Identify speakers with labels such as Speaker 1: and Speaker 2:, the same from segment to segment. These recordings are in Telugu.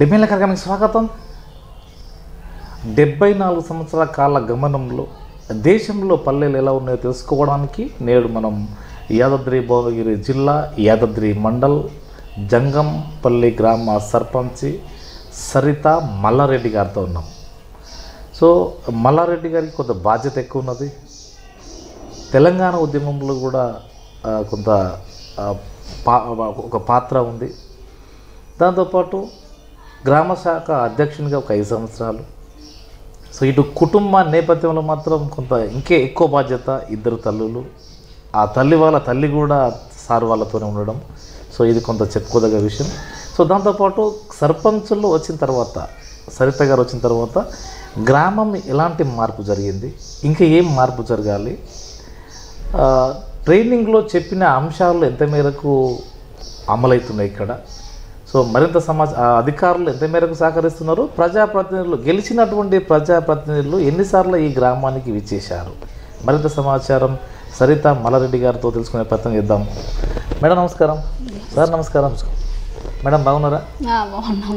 Speaker 1: డెబ్బైల కార్యక్రమానికి స్వాగతం డెబ్బై నాలుగు సంవత్సరాల కాల గమనంలో దేశంలో పల్లెలు ఎలా ఉన్నాయో తెలుసుకోవడానికి నేడు మనం యాదాద్రి భువనగిరి జిల్లా యాదాద్రి మండల్ జంగంపల్లి గ్రామ సర్పంచి సరిత మల్లారెడ్డి గారితో ఉన్నాం సో మల్లారెడ్డి గారికి కొంత బాధ్యత ఎక్కువ ఉన్నది తెలంగాణ ఉద్యమంలో కూడా ఆ, కొంత ఆ, పా ఒక పాత్ర ఉంది దాంతోపాటు గ్రామ శాఖ అధ్యక్షునిగా ఒక ఐదు సంవత్సరాలు సో ఇటు కుటుంబ నేపథ్యంలో మాత్రం కొంత ఇంకే ఎక్కువ బాధ్యత ఇద్దరు తల్లులు ఆ తల్లి వాళ్ళ తల్లి కూడా సార్ వాళ్ళతోనే ఉండడం సో ఇది కొంత చెప్పుకోదగ్గ విషయం సో దాంతోపాటు సర్పంచులు వచ్చిన తర్వాత సరిత గారు వచ్చిన తర్వాత గ్రామం ఎలాంటి మార్పు జరిగింది ఇంకా ఏం మార్పు జరగాలి ఆ, ట్రైనింగ్లో చెప్పిన అంశాలు ఎంత మేరకు అమలవుతున్నాయి ఇక్కడ సో మరింత సమాజ ఆ, అధికారులు ఎంత మేరకు సహకరిస్తున్నారు ప్రజాప్రతినిధులు గెలిచినటువంటి ప్రజాప్రతినిధులు ఎన్నిసార్లు ఈ గ్రామానికి విచ్చేశారు మరింత సమాచారం సరిత మల్లారెడ్డి గారితో తెలుసుకునే ప్రయత్నం చేద్దాం మేడం నమస్కారం సార్ నమస్కారం మేడం బాగున్నారా
Speaker 2: ఆ, బాగున్నాం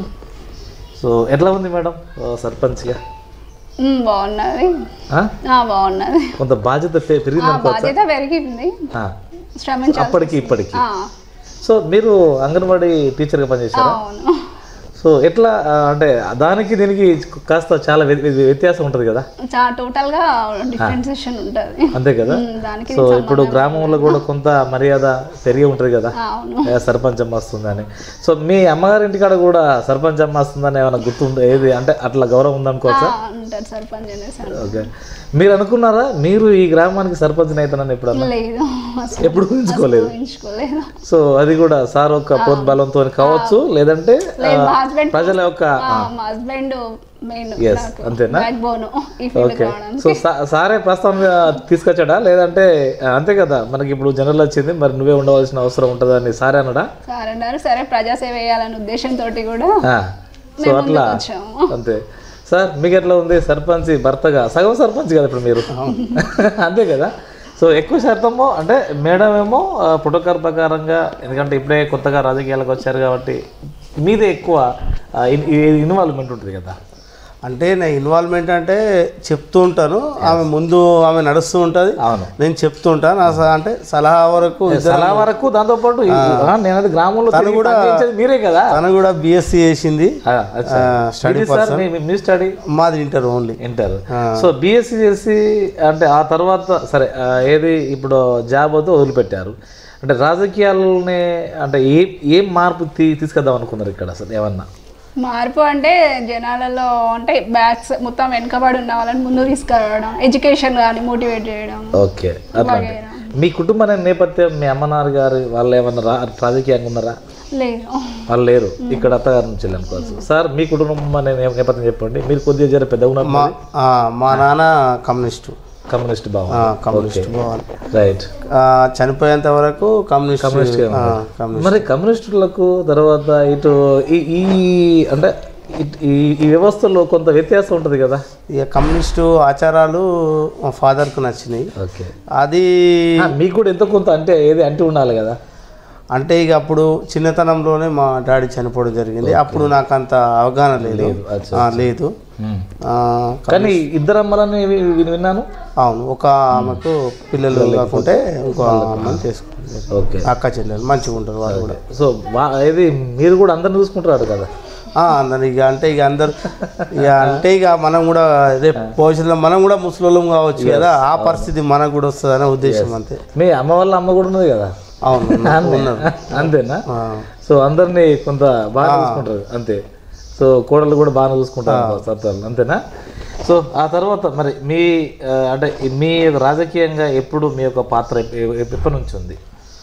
Speaker 1: సో ఎట్లా ఉంది మేడం ఆ, సర్పంచ్గా
Speaker 2: ఉమ్, బాగున్నది
Speaker 1: ఆ?
Speaker 2: ఆ, బాగున్నది
Speaker 1: కొంత బాధ్యత పె- పెరిగింది
Speaker 2: ఆ,
Speaker 1: అనుకోవచ్చా
Speaker 2: బాధ్యత పెరిగింది
Speaker 1: ఆ.
Speaker 2: శ్రమించాలి
Speaker 1: అప్పటికి ఇప్పటికి
Speaker 2: ఆ,
Speaker 1: సో మీరు అంగన్వాడీ టీచర్గా పనిచేశారా
Speaker 2: అవును
Speaker 1: సో ఎట్లా ఆ, అంటే దానికి దీనికి కాస్త చాలా వ్య- వ్య- వ్యత్యాసం ఉంటుంది కదా
Speaker 2: చాలా టోటల్ గా డిఫరెన్సియేషన్ ఉంటది
Speaker 1: అంతే కదా
Speaker 2: ఉమ్, దానికి
Speaker 1: సో ఇప్పుడు గ్రామంలో కూడా కొంత మర్యాద పెరిగి ఉంటుంది కదా
Speaker 2: ఆ, అవును
Speaker 1: ఏ, సర్పంచ్ అమ్మ వస్తుందని సో మీ అమ్మగారి ఇంటికాడ కూడా సర్పంచ్ అమ్మ వస్తుందని ఏమైనా గుర్తు ఏది అంటే అట్లా గౌరవం ఉందనుకోవచ్చా
Speaker 2: ఆ, ఉంటారు సర్పంచ్ అనేసి అంటారు.
Speaker 1: ఓకే మీరు అనుకున్నారా మీరు ఈ గ్రామానికి సర్పంచ్ అవుతానని ఎప్పుడన్నా
Speaker 2: లేదు అసలు
Speaker 1: ఎప్పుడు ఊహించుకోలేదు
Speaker 2: ఊహించుకోలేదు
Speaker 1: సో అది కూడా సార్ యొక్క ప్రోద్బలంతో కావచ్చు లేదంటే ఆ,
Speaker 2: లేదు, మా హస్బెండ్
Speaker 1: ప్రజల యొక్క
Speaker 2: ఆ, మా హస్బెండ్ మెయిన్
Speaker 1: Yes, అంతేనా?
Speaker 2: బ్యాక్ బోన్ ఈ ఫీల్డ్
Speaker 1: ఓకే
Speaker 2: కావడానికి
Speaker 1: సో సా- సారే ప్రస్తావనగా తీసుకొచ్చాడా లేదంటే ఆ, అంతే కదా మనకి ఇప్పుడు జనరల్ వచ్చింది మరి నువ్వే ఉండవలసిన అవసరం ఉంటుందని సారే అన్నాడా
Speaker 2: సార్ అన్నారు సరే ప్రజాసేవ చేయాలనే ఉద్దేశంతో కూడా
Speaker 1: ఆ, సో అట్లా
Speaker 2: వచ్చాము
Speaker 1: అంతే సార్ మీకు ఎట్లా ఉంది సర్పంచ్ భర్తగా సగం సర్పంచ్ కదా ఇప్పుడు మీరు అంతే కదా సో ఎక్కువ శాతము అంటే మేడం ఏమో ఆ, ప్రోటోకాల్ ప్రకారంగా ఎందుకంటే ఇప్పుడే కొత్తగా రాజకీయాలకు వచ్చారు కాబట్టి మీదే ఎక్కువ ఆ, ఇన్- ఇ- ఇన్వాల్వ్మెంట్ ఉంటుంది కదా
Speaker 3: అంటే నా ఇన్వాల్వ్మెంట్ అంటే చెప్తూ ఉంటాను ఆమె ముందు ఆమె నడుస్తూ ఉంటుంది
Speaker 1: అవును
Speaker 3: నేను చెప్తూ ఉంటాను ఆ స- అంటే సలహా వరకు ఇద్దరు-
Speaker 1: సలహా వరకు దాంతోపాటు ఈ- ఆ, నేను అది గ్రామంలో తిరిగి
Speaker 3: కూడా-
Speaker 1: పనిచేసేది మీరే కదా
Speaker 3: తను కూడా బీఎస్సీ చేసింది
Speaker 1: ఆ, అచ్చా.
Speaker 3: స్టడీ
Speaker 1: ఇది సార్ మీ- మీ స్టడీ
Speaker 3: మాది inter only
Speaker 1: inter so BSc చేసి అంటే ఆ తర్వాత సరే ఆ, ఏది ఇప్పుడు జాబ్ వద్ద వదిలిపెట్టారు అంటే రాజకీయాలని అంటే ఏ ఏం మార్పు తీ తీసుకొద్దాం అనుకున్నారు ఇక్కడ అసలు ఏమన్నా
Speaker 2: మార్పు అంటే జనాలలో అంటే బ్యాక్స్ మొత్తం వెనుకబడి ఉన్న వాళ్ళని ముందు తీసుకురావడం ఎడ్యుకేషన్ కానీ మోటివేట్ చేయడం
Speaker 1: ఓకే అట్లా అంటే. మీ కుటుంబ నేపథ్యం మీ అమ్మనాన్న గారు వాళ్ళు ఏమన్నా రా రాజకీయంగా ఉన్నారా
Speaker 2: లేదు
Speaker 1: వాళ్ళు లేరు ఇక్కడ అత్తగారి నుంచి అనుకోవచ్చు సార్ మీ కుటుంబం అనే నే- నేపథ్యం చెప్పండి మీరు కొద్దిగా జర పెద్దగా ఉన్నారు
Speaker 3: మా ఆ, మా నాన్న కమ్యూనిస్టు
Speaker 1: కమ్యూనిస్ట్
Speaker 3: ఆ,
Speaker 1: భావం
Speaker 3: కమ్యూనిస్ట్ భవన్
Speaker 1: రైట్
Speaker 3: ఆ, చనిపోయేంత వరకు కమ్యూనిస్ట్
Speaker 1: కమ్యూనిస్ట్ గా
Speaker 3: ఆ,
Speaker 1: ఉన్నారు.
Speaker 3: కమ్యూనిస్ట్
Speaker 1: మరి కమ్యూనిస్టులకు తర్వాత ఇటు ఈ ఈ అంటే ఇట్- ఈ ఈ వ్యవస్థలో కొంత వ్యత్యాసం ఉంటుంది కదా
Speaker 3: ఇక కమ్యూనిస్టు ఆచారాలు మా ఫాదర్కు నచ్చినాయి
Speaker 1: ఓకే
Speaker 3: అది
Speaker 1: మీకు కూడా ఎంతో కొంత అంటే ఏది అంటూ ఉండాలి కదా
Speaker 3: అంటే ఇక అప్పుడు చిన్నతనంలోనే మా డాడీ చనిపోవడం జరిగింది అప్పుడు నాకు అంత అవగాహన లేదు
Speaker 1: అచ్చా,
Speaker 3: ఆ, లేదు ఆ,
Speaker 1: కానీ ఇద్దరు అమ్మలని వి- వి- విన్నాను
Speaker 3: అవును ఒక ఆమెకు పిల్లలు కాకుంటే ఇంకో అమ్మని చేసుకుంటారు
Speaker 1: ఓకే
Speaker 3: అక్క చెల్లెలు మంచిగా ఉంటారు వాళ్ళు కూడా
Speaker 1: సో వా- ఏది మీరు కూడా అందరిని చూసుకుంటారు కదా
Speaker 3: ఆ, అందరు ఇక అంటే ఇక అందరు ఇక అంటే ఇక మనం కూడా రేపు భవిష్యత్తులో మనం కూడా ముసలోళ్ళం కావచ్చు కదా ఆ పరిస్థితి మనకు కూడా వస్తుంది అనే ఉద్దేశం అంతే
Speaker 1: మీ అమ్మ వాళ్ళ అమ్మ కూడా ఉన్నది కదా
Speaker 3: అవును
Speaker 1: అంతే. అంతేనా
Speaker 3: ఆ.
Speaker 1: సో అందరినీ కొంత బాగా చూసుకుంటారు అంతే సో కోడలు కూడా బాగా చూసుకుంటారు సత్తాలు అంతేనా సో ఆ తర్వాత మరి మీ ఆ, అంటే ఈ మీ యొక్క రాజకీయంగా ఎప్పుడు మీ యొక్క పాత్ర ఎప్ప- ఎప్ప- ఎప్పటి నుంచి ఉంది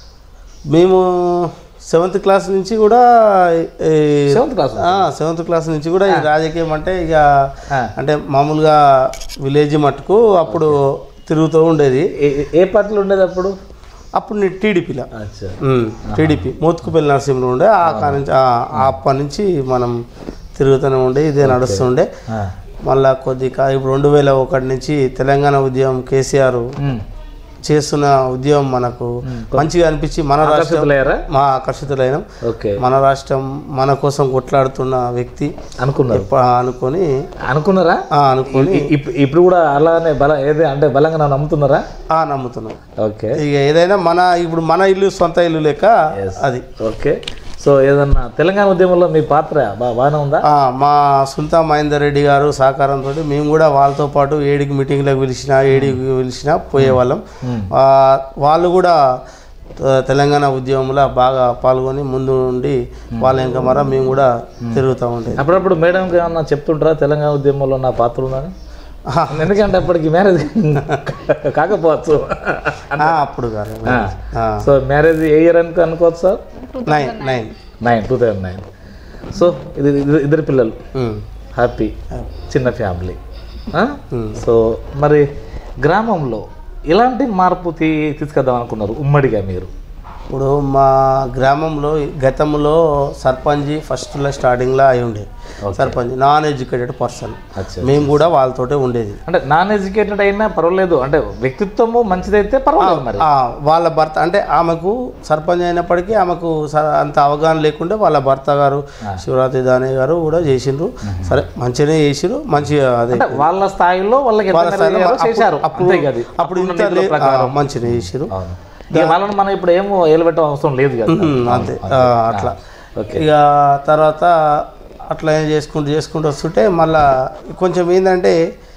Speaker 3: మేము సెవెంత్ క్లాస్ నుంచి కూడా ఈ-
Speaker 1: సెవెంత్ క్లాస్
Speaker 3: ఆ, సెవెంత్ క్లాస్ నుంచి కూడా ఈ రాజకీయం అంటే ఇక
Speaker 1: ఆ.
Speaker 3: అంటే మామూలుగా విలేజ్ మట్టుకు అప్పుడు తిరుగుతూ ఉండేది
Speaker 1: ఏ- ఏ- ఏ పార్టీలో ఉండేది అప్పుడు
Speaker 3: అప్పుడు నేను టీడీపీలో
Speaker 1: అచ్చా
Speaker 3: టీడీపీ మోత్కుపల్లి నరసింహులు ఉండే ఆ కాడ నుంచి ఆ- ఆ అప్పటి నుంచి మనం తిరుగుతూనే ఉండే ఇదే నడుస్తుండే
Speaker 1: ఆ.
Speaker 3: మళ్ళా కొద్ది కా ఇప్పుడు రెండు వేల ఒకటి నుంచి తెలంగాణ ఉద్యమం కేసీఆర్
Speaker 1: ఉమ్.
Speaker 3: చేస్తున్న ఉద్యమం మనకు మంచిగా అనిపించి మన రాష్ట్రం
Speaker 1: ఆకర్షితులయ్యారా
Speaker 3: మా ఆకర్షితులైన
Speaker 1: ఓకే
Speaker 3: మన రాష్ట్రం మన కోసం కొట్లాడుతున్న వ్యక్తి
Speaker 1: అనుకున్నారు
Speaker 3: ప- అనుకొని
Speaker 1: అనుకున్నారా
Speaker 3: ఆ, అనుకొని
Speaker 1: ఇ- ఇప్- ఇప్పుడు కూడా అలానే బల ఏదే అంటే బలంగా నన్ను నమ్ముతున్నారా
Speaker 3: ఆ నమ్ముతున్నాం
Speaker 1: ఓకే
Speaker 3: ఇక ఏదైనా మన ఇప్పుడు మన ఇల్లు సొంత ఇల్లు లెక్క అది
Speaker 1: ఓకే సో ఏదన్నా తెలంగాణ ఉద్యమంలో మీ పాత్ర బా బాగానే ఉందా
Speaker 3: ఆ, మా సుంతా మహేందర్ రెడ్డి గారు సహకారంతో మేము కూడా వాళ్ళతో పాటు ఏడికి మీటింగ్లకు పిలిచిన ఏడికి పిలిచిన పోయేవాళ్ళం ఆ, వాళ్ళు కూడా త- తెలంగాణ ఉద్యమంలో బాగా పాల్గొని ముందు ఉండి వాళ్ళ ఇంకా మర మేము కూడా తిరుగుతూ ఉండేది
Speaker 1: అప్పుడప్పుడు మేడంకి ఏమన్నా చెప్తుంటారా తెలంగాణ ఉద్యమంలో నా పాత్ర ఉందని
Speaker 3: ఆహా.
Speaker 1: ఎందుకంటే అప్పటికి మ్యారేజ్ కాకపోవచ్చు
Speaker 3: ఆ, అప్పుడు కాదు ఆ,
Speaker 1: సో మ్యారేజ్ ఏ ఇయర్ అనుకో అనుకోవచ్చు sir
Speaker 3: nine nine
Speaker 1: nine two thousand nine so ఇది ఇది- ఇద్దరు పిల్లలు
Speaker 3: ఉమ్.
Speaker 1: హ్యాపీ చిన్న ఫ్యామిలీ సో మరి గ్రామంలో ఎలాంటి మార్పు తీ తీసుకొద్దాం అనుకున్నారు ఉమ్మడిగా మీరు
Speaker 3: ఇప్పుడు మా గ్రామంలో గతంలో సర్పంచ్ ఫస్ట్లో స్టార్టింగ్లో అయి ఉండే సర్పంచ్ నాన్ ఎడ్యుకేటెడ్ పర్సన్
Speaker 1: అచ్చా
Speaker 3: మేము కూడా వాళ్ళతోటే ఉండేది
Speaker 1: అంటే నాన్ ఎడ్యుకేటెడ్ అయినా పర్వాలేదు అంటే వ్యక్తిత్వము మంచిదైతే పర్వాలేదు మరి
Speaker 3: ఆ, వాళ్ళ భర్త అంటే ఆమెకు సర్పంచ్ అయినప్పటికీ ఆమెకు స- అంత అవగాహన లేకుంటే వాళ్ళ భర్త గారు శివరాత్రి దానయ్య గారు కూడా చేసిండ్రు సరే మంచిగానే చేసిరు మంచిగా అదే
Speaker 1: అంటే వాళ్ళ స్థాయిలో వాళ్ళకి ఎంత
Speaker 3: వాళ్ళ స్థాయిలో
Speaker 1: మేరకు
Speaker 3: అప్పుడు-
Speaker 1: చేశారు
Speaker 3: అప్పుడు
Speaker 1: అంతే కదా
Speaker 3: అప్పుడు ఇంత
Speaker 1: అప్పుడున్న
Speaker 3: లే-
Speaker 1: నిధుల ప్రకారం.
Speaker 3: ఆ, మంచిగానే చేసిరు
Speaker 1: అవును ఇక వాళ్ళని మనం ఇప్పుడు ఏమో ఏలుపెట్టడం అవసరం లేదు కదా
Speaker 3: ఉమ్, అంతే ఆ, అట్లా
Speaker 1: ఓకే
Speaker 3: ఇక తర్వాత అట్లా ఏం చేసుకుంటూ చేసుకుంటూ వస్తుంటే మళ్ళా కొంచెం ఏంటంటే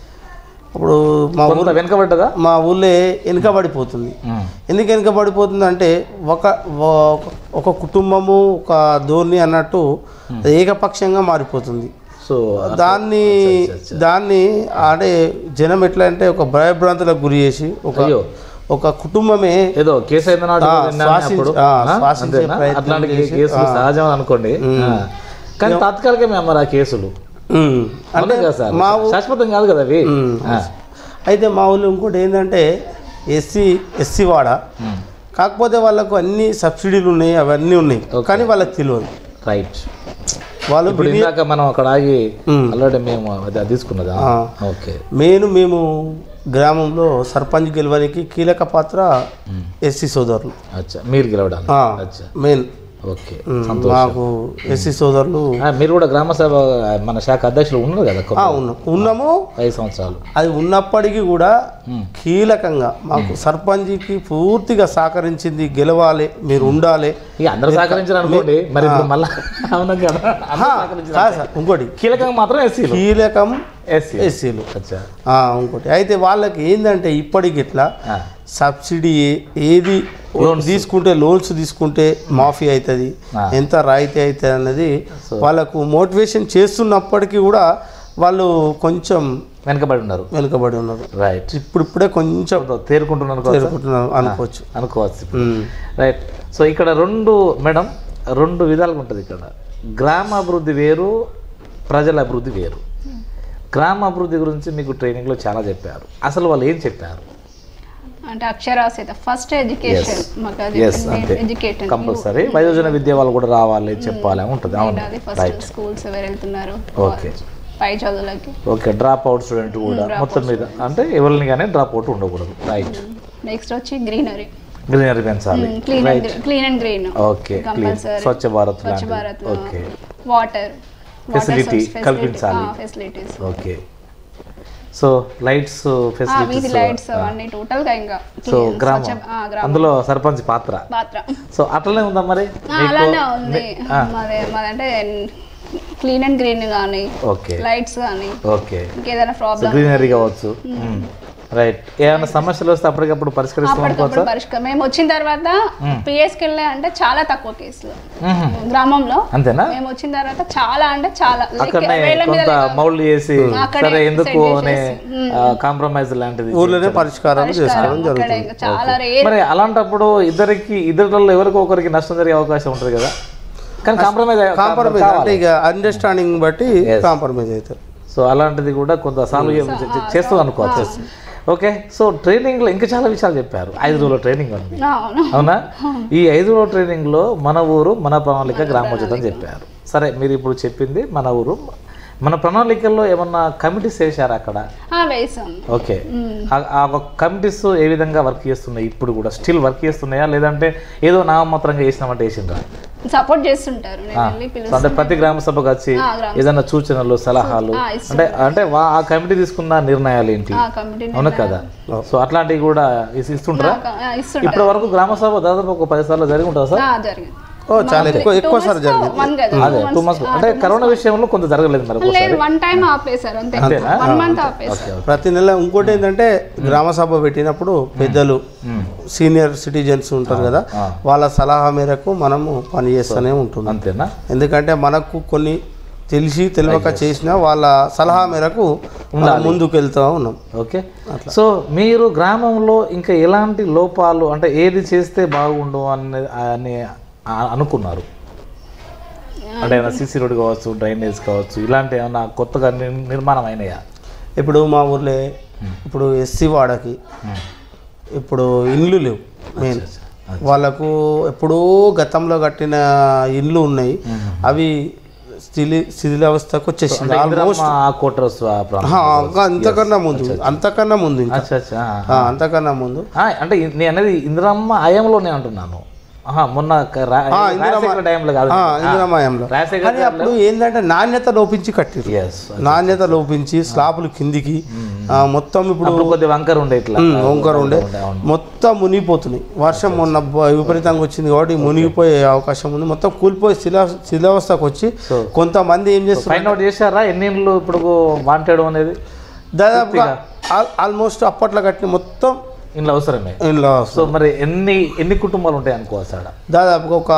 Speaker 3: ఇప్పుడు మా ఊరు
Speaker 1: కొంత వెనుకబడ్డదా
Speaker 3: మా ఊళ్ళో వెనుకబడిపోతుంది ఎందుకు వెనుకబడిపోతుంది అంటే ఒక ఒక- ఒక కుటుంబము ఒక ధోరణి అన్నట్టు ఏకపక్షంగా మారిపోతుంది
Speaker 1: సో
Speaker 3: దాన్ని దాన్ని అంటే జనం ఎట్లా అంటే ఒక భయభ్రాంతులకు గురి చేసి ఒక
Speaker 1: అయ్యో
Speaker 3: ఒక కుటుంబమే
Speaker 1: ఏదో కేసు అయిన నాడు
Speaker 3: ఆ,
Speaker 1: విన్నాను
Speaker 3: శ్వాసించ-
Speaker 1: అప్పుడు
Speaker 3: ఆ,
Speaker 1: ఆ,
Speaker 3: శ్వాసించే
Speaker 1: అంతేనా?
Speaker 3: ప్రయత్నం
Speaker 1: అట్లాంటి
Speaker 3: చేసి,
Speaker 1: కేసులు సహజం అనుకోండి ఆ. కానీ తాత్కాలికమే మరి ఆ కేసులు
Speaker 3: ఉమ్,
Speaker 1: అంటే
Speaker 3: అంటే
Speaker 1: కదా సార్
Speaker 3: మా ఊ-
Speaker 1: శాశ్వతం కాదు కదా అవి
Speaker 3: ఉమ్.
Speaker 1: ఆ.
Speaker 3: అయితే మా ఊళ్ళో ఇంకోటి ఏంటంటే ఎస్సీ ఎస్సీ వాడ
Speaker 1: ఉమ్.
Speaker 3: కాకపోతే వాళ్ళకు అన్ని సబ్సిడీలు ఉన్నాయి అవన్నీ ఉన్నాయి కానీ వాళ్ళకి తెలియదు
Speaker 1: రైట్
Speaker 3: వాళ్ళు
Speaker 1: ఇప్పుడు ఇందాక మనం అక్కడ ఆగి
Speaker 3: ఉమ్.
Speaker 1: ఆల్రెడీ మేము అది అది తీసుకున్నదా
Speaker 3: ఆ.
Speaker 1: ఓకే
Speaker 3: మెయిన్ మేము గ్రామంలో సర్పంచ్ గెలవడానికి కీలక పాత్ర ఎస్సీ సోదరులు
Speaker 1: అచ్చా మీరు గెలవడానికి
Speaker 3: ఆ,
Speaker 1: అచ్చా
Speaker 3: మెయిన్
Speaker 1: ఓకే
Speaker 3: ఉమ్, మాకు ఎస్సీ సోదరులు
Speaker 1: ఆ, మీరు కూడా గ్రామ సభ మన శాఖ అధ్యక్షులు ఉన్నారు కదా కొంత-
Speaker 3: ఆ, ఉన్నాం ఉన్నాము
Speaker 1: ఐదు సంవత్సరాలు
Speaker 3: అది ఉన్నప్పటికీ కూడా కీలకంగా మాకు సర్పంచ్కి పూర్తిగా సహకరించింది గెలవాలి మీరు ఉండాలి
Speaker 1: ఇక అందరూ సహకరించారు అనుకోండి మరి ఇప్పుడు మళ్ళా అవును కదా అందరూ
Speaker 3: ఆ,
Speaker 1: సహకరించారు.
Speaker 3: కాదు సార్ ఇంకోటి
Speaker 1: కీలకంగా మాత్రం ఎస్సీలు
Speaker 3: కీలకం
Speaker 1: ఎస్సీ
Speaker 3: ఎస్సీలు
Speaker 1: అచ్చా
Speaker 3: ఆ, ఇంకోటి అయితే వాళ్ళకి ఏంటంటే ఇప్పటికి ఇట్లా
Speaker 1: ఆ.
Speaker 3: సబ్సిడీ ఏ- ఏది తీసుకుంటే లోన్స్ తీసుకుంటే మాఫీ అవుతుంది
Speaker 1: ఆ.
Speaker 3: ఎంత రాయితీ అవుతుంది అన్నది వాళ్ళకు మోటివేషన్ చేస్తున్నప్పటికీ కూడా వాళ్ళు కొంచెం
Speaker 1: వెనకబడి ఉన్నారు
Speaker 3: వెనుకబడి ఉన్నారు
Speaker 1: రైట్
Speaker 3: ఇప్పుడిప్పుడే కొంచెం
Speaker 1: తేరుకుంటున్నాను అనుకోవచ్చా?
Speaker 3: చేరుకుంటున్నారు అనుకోవచ్చు
Speaker 1: అనుకోవచ్చు ఇప్పుడు.
Speaker 3: ఉమ్.
Speaker 1: రైట్ సో ఇక్కడ రెండు మేడం రెండు విధాలుగా ఉంటుంది ఇక్కడ గ్రామ అభివృద్ధి వేరు ప్రజల అభివృద్ధి వేరు గ్రామ అభివృద్ధి గురించి మీకు ట్రైనింగ్లో చాలా చెప్పారు అసలు వాళ్ళు ఏం చెప్పారు
Speaker 2: అంటే అక్షరాస్యత ఫస్ట్ ఎడ్యుకేషన్ మాకు అది
Speaker 1: ఎస్ అంతే
Speaker 2: ఎడ్యుకేషన్
Speaker 1: కంపల్సరీ వయోజన విద్య వాళ్ళు కూడా రావాలి చెప్పాలి అని ఉంటుంది అవును
Speaker 2: అది ఫస్ట్ స్కూల్స్ ఎవరు వెళ్తున్నారు
Speaker 1: ఓకే
Speaker 2: పై చదువులకి
Speaker 1: ఓకే డ్రాప్ అవుట్ స్టూడెంట్ కూడా మొత్తం మీద అంటే ఎవరిని కానీ డ్రాప్ అవుట్ ఉండకూడదు రైట్
Speaker 2: నెక్స్ట్ వచ్చి గ్రీనరీ
Speaker 1: గ్రీనరీ పెంచాలి
Speaker 2: clean and clean and green
Speaker 1: okay clean
Speaker 2: compulsory
Speaker 1: Swachh Bharat
Speaker 2: Swachh
Speaker 1: లాంటిది.
Speaker 2: భారత్
Speaker 1: ఓకే
Speaker 2: వాటర్
Speaker 1: Facility కల్పించాలి.
Speaker 2: ఫెసిలిటీస్
Speaker 1: ఓకే సో లైట్స్
Speaker 2: వీధి
Speaker 1: ఫెసిలిటీస్
Speaker 2: లైట్స్ అవన్నీ టోటల్ గా ఇంకా
Speaker 1: సో
Speaker 2: clean,
Speaker 1: గ్రామం
Speaker 2: స్వచ్ఛ- ఆ, గ్రామం
Speaker 1: అందులో సర్పంచ్ పాత్ర
Speaker 2: పాత్ర
Speaker 1: సో అట్లనే ఉందా మరి
Speaker 2: ఆ, అలానే ఉంది మాది మాదంటే క్లీన్ అండ్ గ్రీన్ కానీ
Speaker 1: ఓకే
Speaker 2: లైట్స్ కానీ
Speaker 1: ఓకే
Speaker 2: ఇంకేదైనా ప్రాబ్లం
Speaker 1: గ్రీనరీ కావచ్చు రైట్ ఏమైనా సమస్యలు వస్తే అప్పటికప్పుడు పరిష్కరిస్తాం అనుకోవచ్చా
Speaker 2: అప్పటికప్పుడు పరిష్కారం మేము వచ్చిన తర్వాత పిఎస్కి వెళ్ళే అంటే చాలా తక్కువ కేసులు
Speaker 1: మ్మ్.
Speaker 2: గ్రామంలో
Speaker 1: అంతేనా
Speaker 2: మేము వచ్చిన తర్వాత చాలా అంటే చాలా like
Speaker 1: అక్కడనే
Speaker 2: వేల మీద
Speaker 1: కొంత మౌల్డ్ చేసి
Speaker 2: అక్కడే
Speaker 1: సరే ఎందుకు
Speaker 2: set
Speaker 1: అనే
Speaker 2: చేసేసి,
Speaker 1: కాంప్రమైజ్ లాంటిది
Speaker 3: ఊర్లోనే పరిష్కారం చేసుకోవడం
Speaker 2: అక్కడ
Speaker 3: జరుగుతుంది
Speaker 2: ఇంకా చాలా రేర్
Speaker 1: మరి అలాంటప్పుడు ఇద్దరికి ఇద్దరిలో ఎవరికి ఒకరికి నష్టం జరిగే అవకాశం ఉంటుంది కదా కానీ కాంప్రమైజ్
Speaker 3: కాంప్రమైజ్ అంటే ఇక అండర్స్టాండింగ్ బట్టి కాంప్రమైజ్ అవుతారు
Speaker 1: సో అలాంటిది కూడా కొంత సాల్వ్ చేస్తుంది అనుకోవచ్చు ఓకే సో ట్రైనింగ్లో ఇంకా చాలా విషయాలు చెప్పారు ఐదు రోజుల ట్రైనింగ్ ఉంది
Speaker 2: అవును
Speaker 1: అవునా ఈ ఐదు రోజుల ట్రైనింగ్లో మన ఊరు మన ప్రణాళిక గ్రామోచితం చెప్పారు సరే మీరు ఇప్పుడు చెప్పింది మన ఊరు మన ప్రణాళికల్లో ఏమన్నా కమిటీస్ వేశారా అక్కడ
Speaker 2: ఆ, వేసాం
Speaker 1: ఓకే ఆ- ఆ ఒక కమిటీస్ ఏ విధంగా వర్క్ చేస్తున్నాయి ఇప్పుడు కూడా స్టిల్ వర్క్ చేస్తున్నాయా లేదంటే ఏదో నామమాత్రంగా చేసినామంటే వేసిండ్రా
Speaker 2: సపోర్ట్ చేస్తుంటారు నేను వెళ్ళి
Speaker 1: సో
Speaker 2: పిలుస్తాను
Speaker 1: అంటే ప్రతి గ్రామ సభకు వచ్చి
Speaker 2: ఆ, గ్రామ
Speaker 1: ఏదైనా సూచనలు సలహాలు
Speaker 2: ఆ, ఇస్తున్నారు.
Speaker 1: అంటే అంటే వా- ఆ కమిటీ తీసుకున్న నిర్ణయాలు ఏంటి
Speaker 2: ఆ కమిటీ
Speaker 1: అవును కదా సో అట్లాంటివి కూడా ఇస్- ఇస్తుంటారా
Speaker 2: ఇస్తుంటారు
Speaker 1: ఇప్పటి వరకు గ్రామ సభ దాదాపు ఒక పది సార్లు జరిగి ఉంటుందా సార్
Speaker 2: ఆ, జరిగింది
Speaker 3: ఓ చాలా ఎక్కువ ఎక్కువ సార్ జరిగింది
Speaker 2: వన్ కదా
Speaker 1: అదే టూ మంత్స్ అంటే కరోనా విషయంలో కొంత జరగలేదు మరి
Speaker 2: లేదు వన్ టైం ఆపేశారు అంతే వన్ మంత్ ఆపేశారు
Speaker 3: ప్రతి నెల ఇంకోటి ఏంటంటే గ్రామ సభ పెట్టినప్పుడు పెద్దలు సీనియర్ సిటిజన్స్ ఉంటారు కదా వాళ్ళ సలహా మేరకు మనము పని చేస్తూనే ఉంటున్నాం
Speaker 1: అంతేనా
Speaker 3: ఎందుకంటే మనకు కొన్ని తెలిసి తెలియక చేసిన వాళ్ళ సలహా మేరకు మనం ముందుకు వెళ్తూ ఉన్నాం
Speaker 1: ఓకే సో మీరు గ్రామంలో ఇంకా ఎలాంటి లోపాలు అంటే ఏది చేస్తే బాగుండు అని అని ఆ- అనుకున్నారు అంటే ఏమైనా సీసీ రోడ్ కావచ్చు డ్రైనేజ్ కావచ్చు ఇలాంటి ఏమైనా కొత్తగా నిర్- నిర్మాణం అయినాయా
Speaker 3: ఇప్పుడు మా ఊర్లో ఇప్పుడు ఎస్సీ వాడకి ఇప్పుడు ఇండ్లు లేవు మెయిన్ వాళ్ళకు ఎప్పుడో గతంలో కట్టిన ఇండ్లు ఉన్నాయి అవి స్థిలి శిథిలావస్థకు వచ్చేసింది ఆల్మోస్ట్
Speaker 1: ఇందిరమ్మ ఆ కోటర్స్ ఆ ప్రాంతం
Speaker 3: ఇంకా అంతకన్నా ముందు అంతకన్నా ముందు ఇంకా
Speaker 1: అచ్చా అచ్చా
Speaker 3: ఆ, అంతకన్నా ముందు
Speaker 1: ఆ, అంటే ఇ- నేను అనేది ఇందిరమ్మ హయాంలోనే అంటున్నాను ఆహా, మొన్న క- రా- రాజశేఖర టైంలో కాదు
Speaker 3: ఆ, ఇందిరామయంలో
Speaker 1: రాజశేఖర
Speaker 3: కానీ అప్పుడు ఏంటంటే నాణ్యత లోపించి కట్టిరు
Speaker 1: ఎస్
Speaker 3: నాణ్యత లోపించి స్లాపులు కిందికి ఆ, మొత్తం ఇప్పుడు
Speaker 1: అప్పుడు కొద్ది వంకర ఉండే ఇట్లా
Speaker 3: ఉమ్, వంకర ఉండే మొత్తం మునిగిపోతున్నాయి వర్షం మొన్న బ- విపరీతంగా వచ్చింది కాబట్టి మునిగిపోయే అవకాశం ఉంది మొత్తం కూలిపోయి శిలా శిలావస్థకు వచ్చి కొంతమంది ఏం చేస్తున్నారు
Speaker 1: ఫైండ్ అవుట్ చేశారా ఎన్ని ఇండ్లు ఇప్పుడు వాంటెడ్ అనేది
Speaker 3: దాదాపుగా ఆల్- ఆల్మోస్ట్ అప్పట్లో కట్టిన మొత్తం
Speaker 1: ఇంట్లో అవసరమే
Speaker 3: ఇంట్లో
Speaker 1: సో మరి ఎన్ని ఎన్ని కుటుంబాలు ఉంటాయి అనుకోవచ్చు ఆడ
Speaker 3: దాదాపుగా ఒక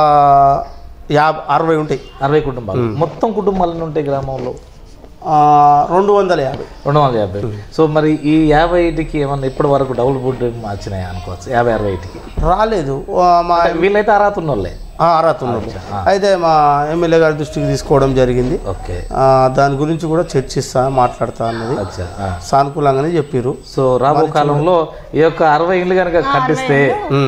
Speaker 3: యాభై అరవై ఉంటాయి
Speaker 1: అరవై కుటుంబాలు మొత్తం కుటుంబాలు ఎన్ని ఉంటాయి గ్రామంలో
Speaker 3: ఆ, రెండు వందల యాభై
Speaker 1: రెండు వందల యాభై సో మరి ఈ యాభై ఐటికి ఏమన్నా ఇప్పటి వరకు డబుల్ బుడ్ వచ్చినాయి అనుకోవచ్చు యాభై అరవై ఐటికి
Speaker 3: రాలేదు ఆ, మా
Speaker 1: వీళ్ళైతే అర్హత ఉన్నోళ్ళే
Speaker 3: ఆ, అర్హత ఉన్నారు అయితే మా ఎమ్మెల్యే గారి దృష్టికి తీసుకోవడం జరిగింది
Speaker 1: ఓకే
Speaker 3: ఆ, దాని గురించి కూడా చర్చిస్తా మాట్లాడతా అన్నది
Speaker 1: అచ్చా ఆ.
Speaker 3: సానుకూలంగానే చెప్పారు
Speaker 1: సో రాబో కాలంలో ఈ యొక్క అరవై ఇండ్లు కనుక కట్టిస్తే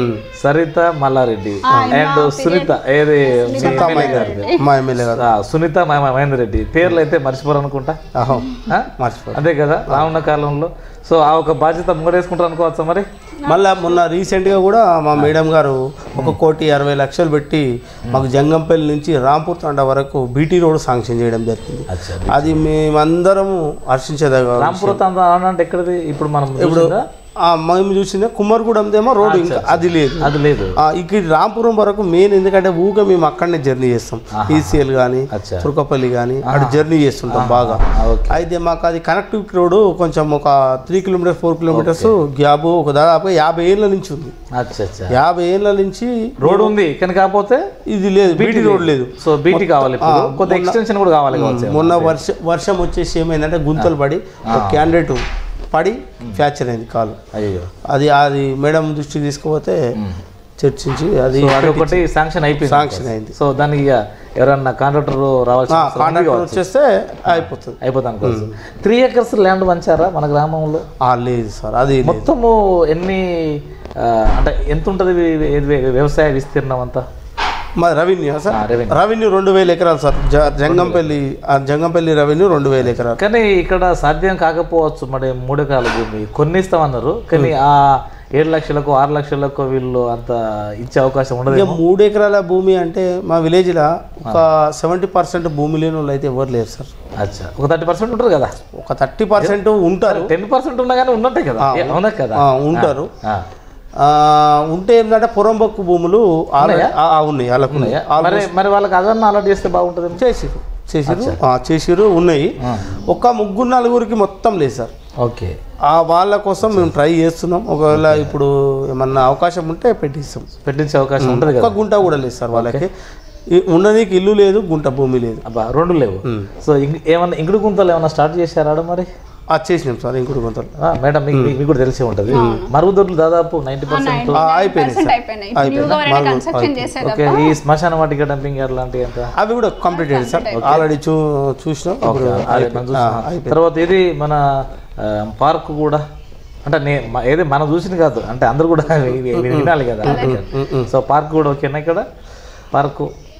Speaker 1: సరిత మల్లారెడ్డి అండ్ సునీత ఏది మీ ఎమ్మెల్యే గారిది.
Speaker 3: మా ఎమ్మెల్యే గారు
Speaker 1: ఆ, సునీత మ- మ- మహేందర్ రెడ్డి పేర్లు అయితే మర్చిపోరు అనుకుంటా
Speaker 3: అహో
Speaker 1: ఆ?
Speaker 3: మర్చిపోయి
Speaker 1: అంతే కదా రానున్న కాలంలో సో ఆ ఒక బాధ్యత ముంగడేసుకుంటారు అనుకోవచ్చా మరి
Speaker 3: మళ్ళా మొన్న రీసెంట్గా కూడా మా మేడం గారు ఒక కోటి అరవై లక్షలు పెట్టి మాకు జంగంపల్లి నుంచి రాంపూర్ తండ వరకు బీటీ రోడ్ శాంక్షన్ చేయడం జరిగింది
Speaker 1: అచ్చా
Speaker 3: అది మేమందరము హర్షించేదగా
Speaker 1: రాంపురం అంటే ఎక్కడిది ఇప్పుడు మనం
Speaker 3: ఇప్పుడు
Speaker 1: చూసిందా?
Speaker 3: ఆ, మేము చూసిన కుమ్మరిగూడెందేమో రోడ్ ఇంకా అది లేదు
Speaker 1: అది లేదు
Speaker 3: ఆ, ఇక్కడ రాంపురం వరకు మెయిన్ ఎందుకంటే ఊగా మేము అక్కడనే జర్నీ చేస్తాం ఈసీఎల్ కానీ
Speaker 1: అచ్చా.
Speaker 3: తుర్కపల్లి కానీ అక్కడ జర్నీ చేస్తుంటాం బాగా
Speaker 1: ఆ, ఓకే
Speaker 3: అయితే మాకు అది కనెక్టివిటీ రోడ్ కొంచెం ఒక three kilometres four kilometres gap ఒక దాదాపు యాభై ఏళ్ళ నుంచి ఉంది
Speaker 1: అచ్చా అచ్చా
Speaker 3: యాభై ఏళ్ళ నుంచి
Speaker 1: రోడ్ ఉంది కానీ కాకపోతే
Speaker 3: ఇది లేదు బీటీ రోడ్ లేదు
Speaker 1: సో బీటీ కావాలి ఇప్పుడు కొద్ది ఎక్స్టెన్షన్ కూడా కావాలి కావచ్చు
Speaker 3: మొన్న వర్ష వర్షం వచ్చేసి ఏమైందంటే గుంతలు పడి ఒక క్యాండిడేట్ పడి ఫ్రాక్చర్ అయింది కాలు
Speaker 1: అయ్యో
Speaker 3: అది అది మేడం దృష్టికి తీసుకుపోతే చర్చించి అది
Speaker 1: సో అదొకటి శాంక్షన్ అయిపోయింది
Speaker 3: శాంక్షన్ అయింది
Speaker 1: సో దానికి ఇక ఎవరన్నా కాంట్రాక్టర్ రావాల్సిన అవసరం ఉంది
Speaker 3: కాంట్రాక్టర్
Speaker 1: కావచ్చు.
Speaker 3: వచ్చేస్తే అయిపోతుంది
Speaker 1: అయిపోతాను అనుకోవచ్చు త్రీ ఎకర్స్ ల్యాండ్ వంచారా మన గ్రామంలో
Speaker 3: ఆ, లేదు సార్ అది లేదు.
Speaker 1: మొత్తము ఎన్ని ఆ, అంటే ఎంత ఉంటుంది వి- వి- వ్యవసాయ విస్తీర్ణం అంతా
Speaker 3: మా రెవెన్యూ సార్
Speaker 1: ఆ, రెవెన్యూ
Speaker 3: రెవెన్యూ రెండు వేల ఎకరాలు సార్ జ- జంగంపల్లి ఆ జంగంపల్లి రెవెన్యూ రెండు వేల ఎకరాలు
Speaker 1: కానీ ఇక్కడ సాధ్యం కాకపోవచ్చు మరి మూడు ఎకరాల భూమి కొన్ని ఇస్తామన్నారు కానీ ఆ ఏడు లక్షలకు ఆరు లక్షలకు వీళ్ళు అంత ఇచ్చే అవకాశం ఉండదు
Speaker 3: ఇక మూడు ఎకరాల భూమి అంటే మా విలేజ్లో ఒక సెవెంటీ పర్సెంట్ భూమి లేని వాళ్ళు అయితే ఎవరు లేరు సార్
Speaker 1: అచ్చా ఒక థర్టీ పర్సెంట్ ఉంటుంది కదా
Speaker 3: ఒక థర్టీ పర్సెంట్ ఉంటారు
Speaker 1: టెన్ పర్సెంట్ ఉన్నా కానీ ఉన్నట్టే కదా ఏ, అవునా కదా
Speaker 3: ఆ, ఉంటారు
Speaker 1: ఆ.
Speaker 3: ఆ, ఉంటే ఏంటంటే పొరంబక్కు భూములు ఆల్రెడీ ఆ, ఆ, ఉన్నాయి వాళ్ళకు ఉన్నాయి
Speaker 1: మరి మరి వాళ్ళకి అదన్నా అలర్ట్ చేస్తే బాగుంటుంది
Speaker 3: చేసిరు చేసిరు ఆ, చేసిరు ఉన్నాయి ఒక ముగ్గురు నలుగురికి మొత్తం లేదు సార్
Speaker 1: ఓకే
Speaker 3: ఆ వాళ్ళ కోసం మేము ట్రై చేస్తున్నాం ఒకవేళ ఇప్పుడు ఏమన్నా అవకాశం ఉంటే పెట్టిస్తాం
Speaker 1: పెట్టించే అవకాశం ఉంటుంది కదా
Speaker 3: ఒక్క గుంట కూడా లేదు సార్ వాళ్ళకి ఈ- ఉండనీకి ఇల్లు లేదు గుంట భూమి లేదు
Speaker 1: అబ్బా రెండు లేవు సో ఇంక- ఏమన్నా ఇంకుడు గుంతలు ఏమన్నా స్టార్ట్ చేశారా ఆడ మరి
Speaker 3: ఆ చేసినాం సార్ ఇంకోటి గుంతలు
Speaker 1: ఆ, మేడం మీకు మీకు కూడా తెలిసే ఉంటుంది మరుగుదొడ్లు దాదాపు నైంటీ పర్సెంట్
Speaker 3: ఆ, అయిపోయినాయి
Speaker 2: పర్సెంట్ అయిపోయినాయి ఇప్పుడు న్యూగా ఎవరైనా కన్స్ట్రక్షన్ చేసే
Speaker 1: ఓకే ఈ శ్మశాన వాటిక డంపింగ్ అట్లాంటివి ఎంత
Speaker 3: అవి కూడా కంప్లీట్ అయ్యింది సార్ ఆల్రెడీ చూ చూసినాం ఇప్పుడు
Speaker 1: అదే మనం చూస్తున్నాం. తర్వాత ఇది మన ఆ, పార్క్ కూడా అంటే నే మ- ఏది మనం చూసింది కాదు అంటే అందరు కూడా వి- వి- వినాలి కదా సో పార్క్ కూడా ఓకేనా ఇక్కడ పార్కు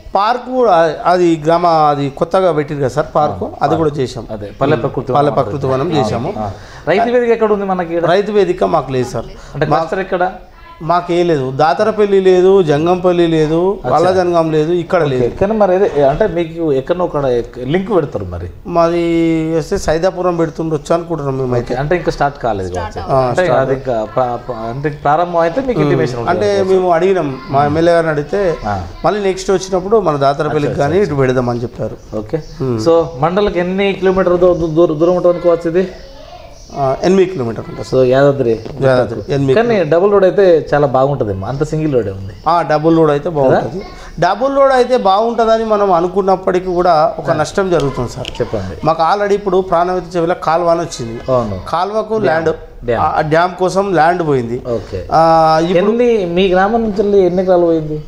Speaker 3: పార్కు కూడా అది గ్రామ అది కొత్తగా పెట్టిరు కదా సార్ పార్కు అది కూడా చేశాం
Speaker 1: అదే పల్లె ప్రకృతి
Speaker 3: పల్లె ప్రకృతి వనం చేశాము
Speaker 1: ఆ. రైతు వేదిక ఎక్కడ ఉంది మనకి ఈడ?
Speaker 3: రైతు వేదిక మాకు లేదు సార్
Speaker 1: అంటే క్లస్టర్ ఎక్కడ
Speaker 3: మాకే లేదు దాతరపల్లి లేదు జంగంపల్లి లేదు అల్లజంగం లేదు ఇక్కడ లేదు
Speaker 1: కానీ మరి ఏదే అంటే మీకు ఎక్కడో ఒక లింక్ పెడతారు మరి
Speaker 3: మాది వస్తే సైదాపురం పెడుతుండొచ్చు అనుకుంటున్నాం మేమైతే
Speaker 1: అంటే ఇంకా స్టార్ట్ కాలేదు కావచ్చు. అంటే అది ఇంకా ప్రా- ప్రా- అంటే ప్రారంభం అయితే మీకు ఇంటిమేషన్ ఉంటుంది
Speaker 3: అంటే మేము అడిగినాం మా ఎమ్మెల్యే గారిని అడిగితే
Speaker 1: ఆ.
Speaker 3: మళ్ళీ నెక్స్ట్ వచ్చినప్పుడు మన దాతరపల్లికి కానీ ఇటు పెడదామని చెప్పారు
Speaker 1: ఓకే సో మండలకి ఎన్ని కిలోమీటర్ దూ- దూ- దూరం దూరం ఉంటుంది అనుకోవచ్చు ఇది
Speaker 3: ఆ, ఎనిమిది కిలోమీటర్ ఉంటుంది
Speaker 1: సో యాదాద్రి
Speaker 3: యాదాద్రి ఎనిమిది
Speaker 1: కానీ డబుల్ రోడ్ అయితే చాలా బాగుంటుంది అంత సింగిల్ రోడే ఉంది
Speaker 3: ఆ, డబుల్ లోడ్ అయితే బాగుంటుంది డబుల్ లోడ్ అయితే బాగుంటుందని మనం అనుకున్నప్పటికీ కూడా ఒక నష్టం జరుగుతుంది సార్
Speaker 1: చెప్పండి
Speaker 3: మాకు ఆల్రెడీ ఇప్పుడు ప్రాణవిత చెవిలో కాల్వ అని వచ్చింది
Speaker 1: అవును
Speaker 3: కాల్వకు ల్యాండ్
Speaker 1: డ్యామ్.
Speaker 3: ఆ డ్యామ్ కోసం ల్యాండ్ పోయింది
Speaker 1: ఓకే
Speaker 3: ఆ, ఇప్పుడు
Speaker 1: ఎన్ని మీ గ్రామం నుంచి వెళ్ళి ఎన్ని ఎకరాలు పోయింది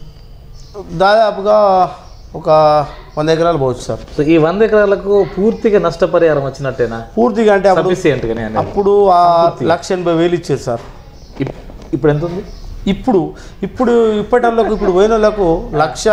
Speaker 3: దాదాపుగా ఒక వంద ఎకరాలు పోవచ్చు సార్
Speaker 1: సో ఈ వంద ఎకరాలకు పూర్తిగా నష్టపరిహారం వచ్చినట్టేనా
Speaker 3: పూర్తిగా అంటే అప్పుడు
Speaker 1: సఫిషియంట్గా నేను
Speaker 3: అప్పుడు ఆ లక్ష ఎనభై వేలు ఇచ్చారు సార్
Speaker 1: ఇప్- ఇప్పుడు ఎంత ఉంది
Speaker 3: ఇప్పుడు ఇప్పుడు ఇప్పటిలోకి ఇప్పుడు పోయిన వాళ్ళకు లక్ష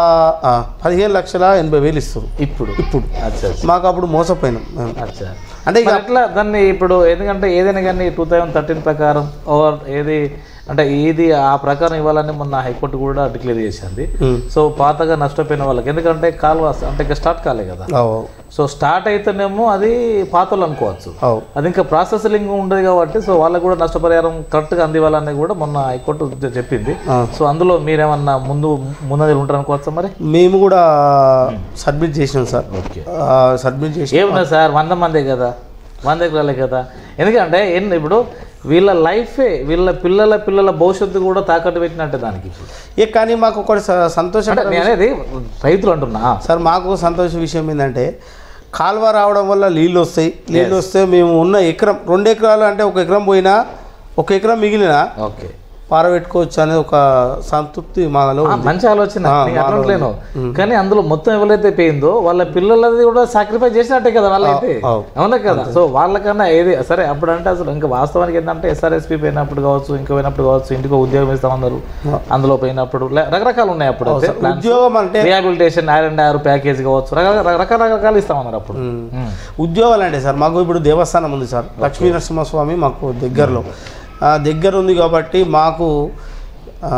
Speaker 3: ఆ, పదిహేను లక్షల ఎనభై వేలు ఇస్తారు
Speaker 1: ఇప్పుడు
Speaker 3: ఇప్పుడు
Speaker 1: అచ్చా అచ్చా.
Speaker 3: మాకు అప్పుడు మోసపోయినాం మేము.
Speaker 1: అచ్చా
Speaker 3: అంటే ఇక
Speaker 1: మరి ఎట్లా దాన్ని ఇప్పుడు ఎందుకంటే ఏదైనా కానీ టూ థౌజండ్ థర్టీన్ ప్రకారం ఓర్ ఏది అంటే ఏది ఆ ప్రకారం ఇవ్వాలని మొన్న హైకోర్టు కూడా డిక్లేర్ చేసింది
Speaker 3: ఉమ్.
Speaker 1: సో పాతగా నష్టపోయిన వాళ్ళకి ఎందుకంటే కాలువ అంటే ఇంకా స్టార్ట్ కాలే కదా
Speaker 3: అవు
Speaker 1: సో స్టార్ట్ అయితేనేమో అది పాతలు అనుకోవచ్చు
Speaker 3: అవు
Speaker 1: అది ఇంకా ప్రాసెసింగ్ ఉండదు కాబట్టి సో వాళ్ళకు కూడా నష్టపరిహారం కరెక్ట్గా అందివ్వాలని కూడా మొన్న హైకోర్టు చె- చెప్పింది
Speaker 3: ఆ.
Speaker 1: సో అందులో మీరేమన్నా ముందు ముందు ఉంటారు అనుకోవచ్చా మరి
Speaker 3: మేము కూడా సబ్మిట్ చేసినాం సార్
Speaker 1: ఓకే
Speaker 3: ఆ, సబ్మిట్ చేసి
Speaker 1: ఏమున్నా సార్ వంద మందే కదా వంద ఎకరాలే కదా ఎందుకంటే ఎన్ని ఇప్పుడు వీళ్ళ లైఫే వీళ్ళ పిల్లల పిల్లల భవిష్యత్తు కూడా తాకట్టు పెట్టినట్టే దానికి ఇప్పుడు
Speaker 3: ఏ కానీ మాకు ఒకటి స- సంతోషం
Speaker 1: అంటే నేను అనేది రైతులు అంటున్నా
Speaker 3: సార్ మాకు సంతోష విషయం ఏంటంటే కాలువ రావడం వల్ల నీళ్ళు వస్తాయి నీళ్ళు వస్తే మేము ఉన్న ఎకరం రెండు ఎకరాలు అంటే ఒక ఎకరం పోయినా ఒక ఎకరం మిగిలిన
Speaker 1: ఓకే
Speaker 3: పారబెట్టుకోవచ్చు అనేది ఒక సంతృప్తి మాలో
Speaker 1: ఆ,
Speaker 3: ఉంది.
Speaker 1: మంచి ఆలోచన
Speaker 3: ఆ,
Speaker 1: నీకు
Speaker 3: మాలో
Speaker 1: అట్లట్లేను కానీ అందులో మొత్తం ఎవరైతే పోయిందో వాళ్ళ పిల్లలది కూడా సాక్రిఫైస్ చేసినట్టే కదా వాళ్ళైతే
Speaker 3: అవు.
Speaker 1: అవునా కదా సో వాళ్ళకన్నా ఏది సరే అప్పుడు అంటే అసలు ఇంకా వాస్తవానికి ఏంటంటే ఎస్ఆర్ఎస్పి పోయినప్పుడు కావచ్చు ఇంకా పోయినప్పుడు కావచ్చు ఇంటికి ఉద్యోగం ఇస్తామన్నారు అందులో పోయినప్పుడు లే- రకరకాలు ఉన్నాయి అప్పుడు అయితే plans.
Speaker 3: ఉద్యోగం అంటే
Speaker 1: రిహాబిలిటేషన్ ఐరన్ ఆరు ప్యాకేజ్ కావచ్చు రకరకాల రకరకాలు ఇస్తామన్నారు అప్పుడు ఉమ్.
Speaker 3: ఉద్యోగాలు అంటే సార్ మాకు ఇప్పుడు దేవస్థానం ఉంది సార్ లక్ష్మీ నరసింహస్వామి మాకు దగ్గరలో ఆ, దగ్గర ఉంది కాబట్టి మాకు ఆ,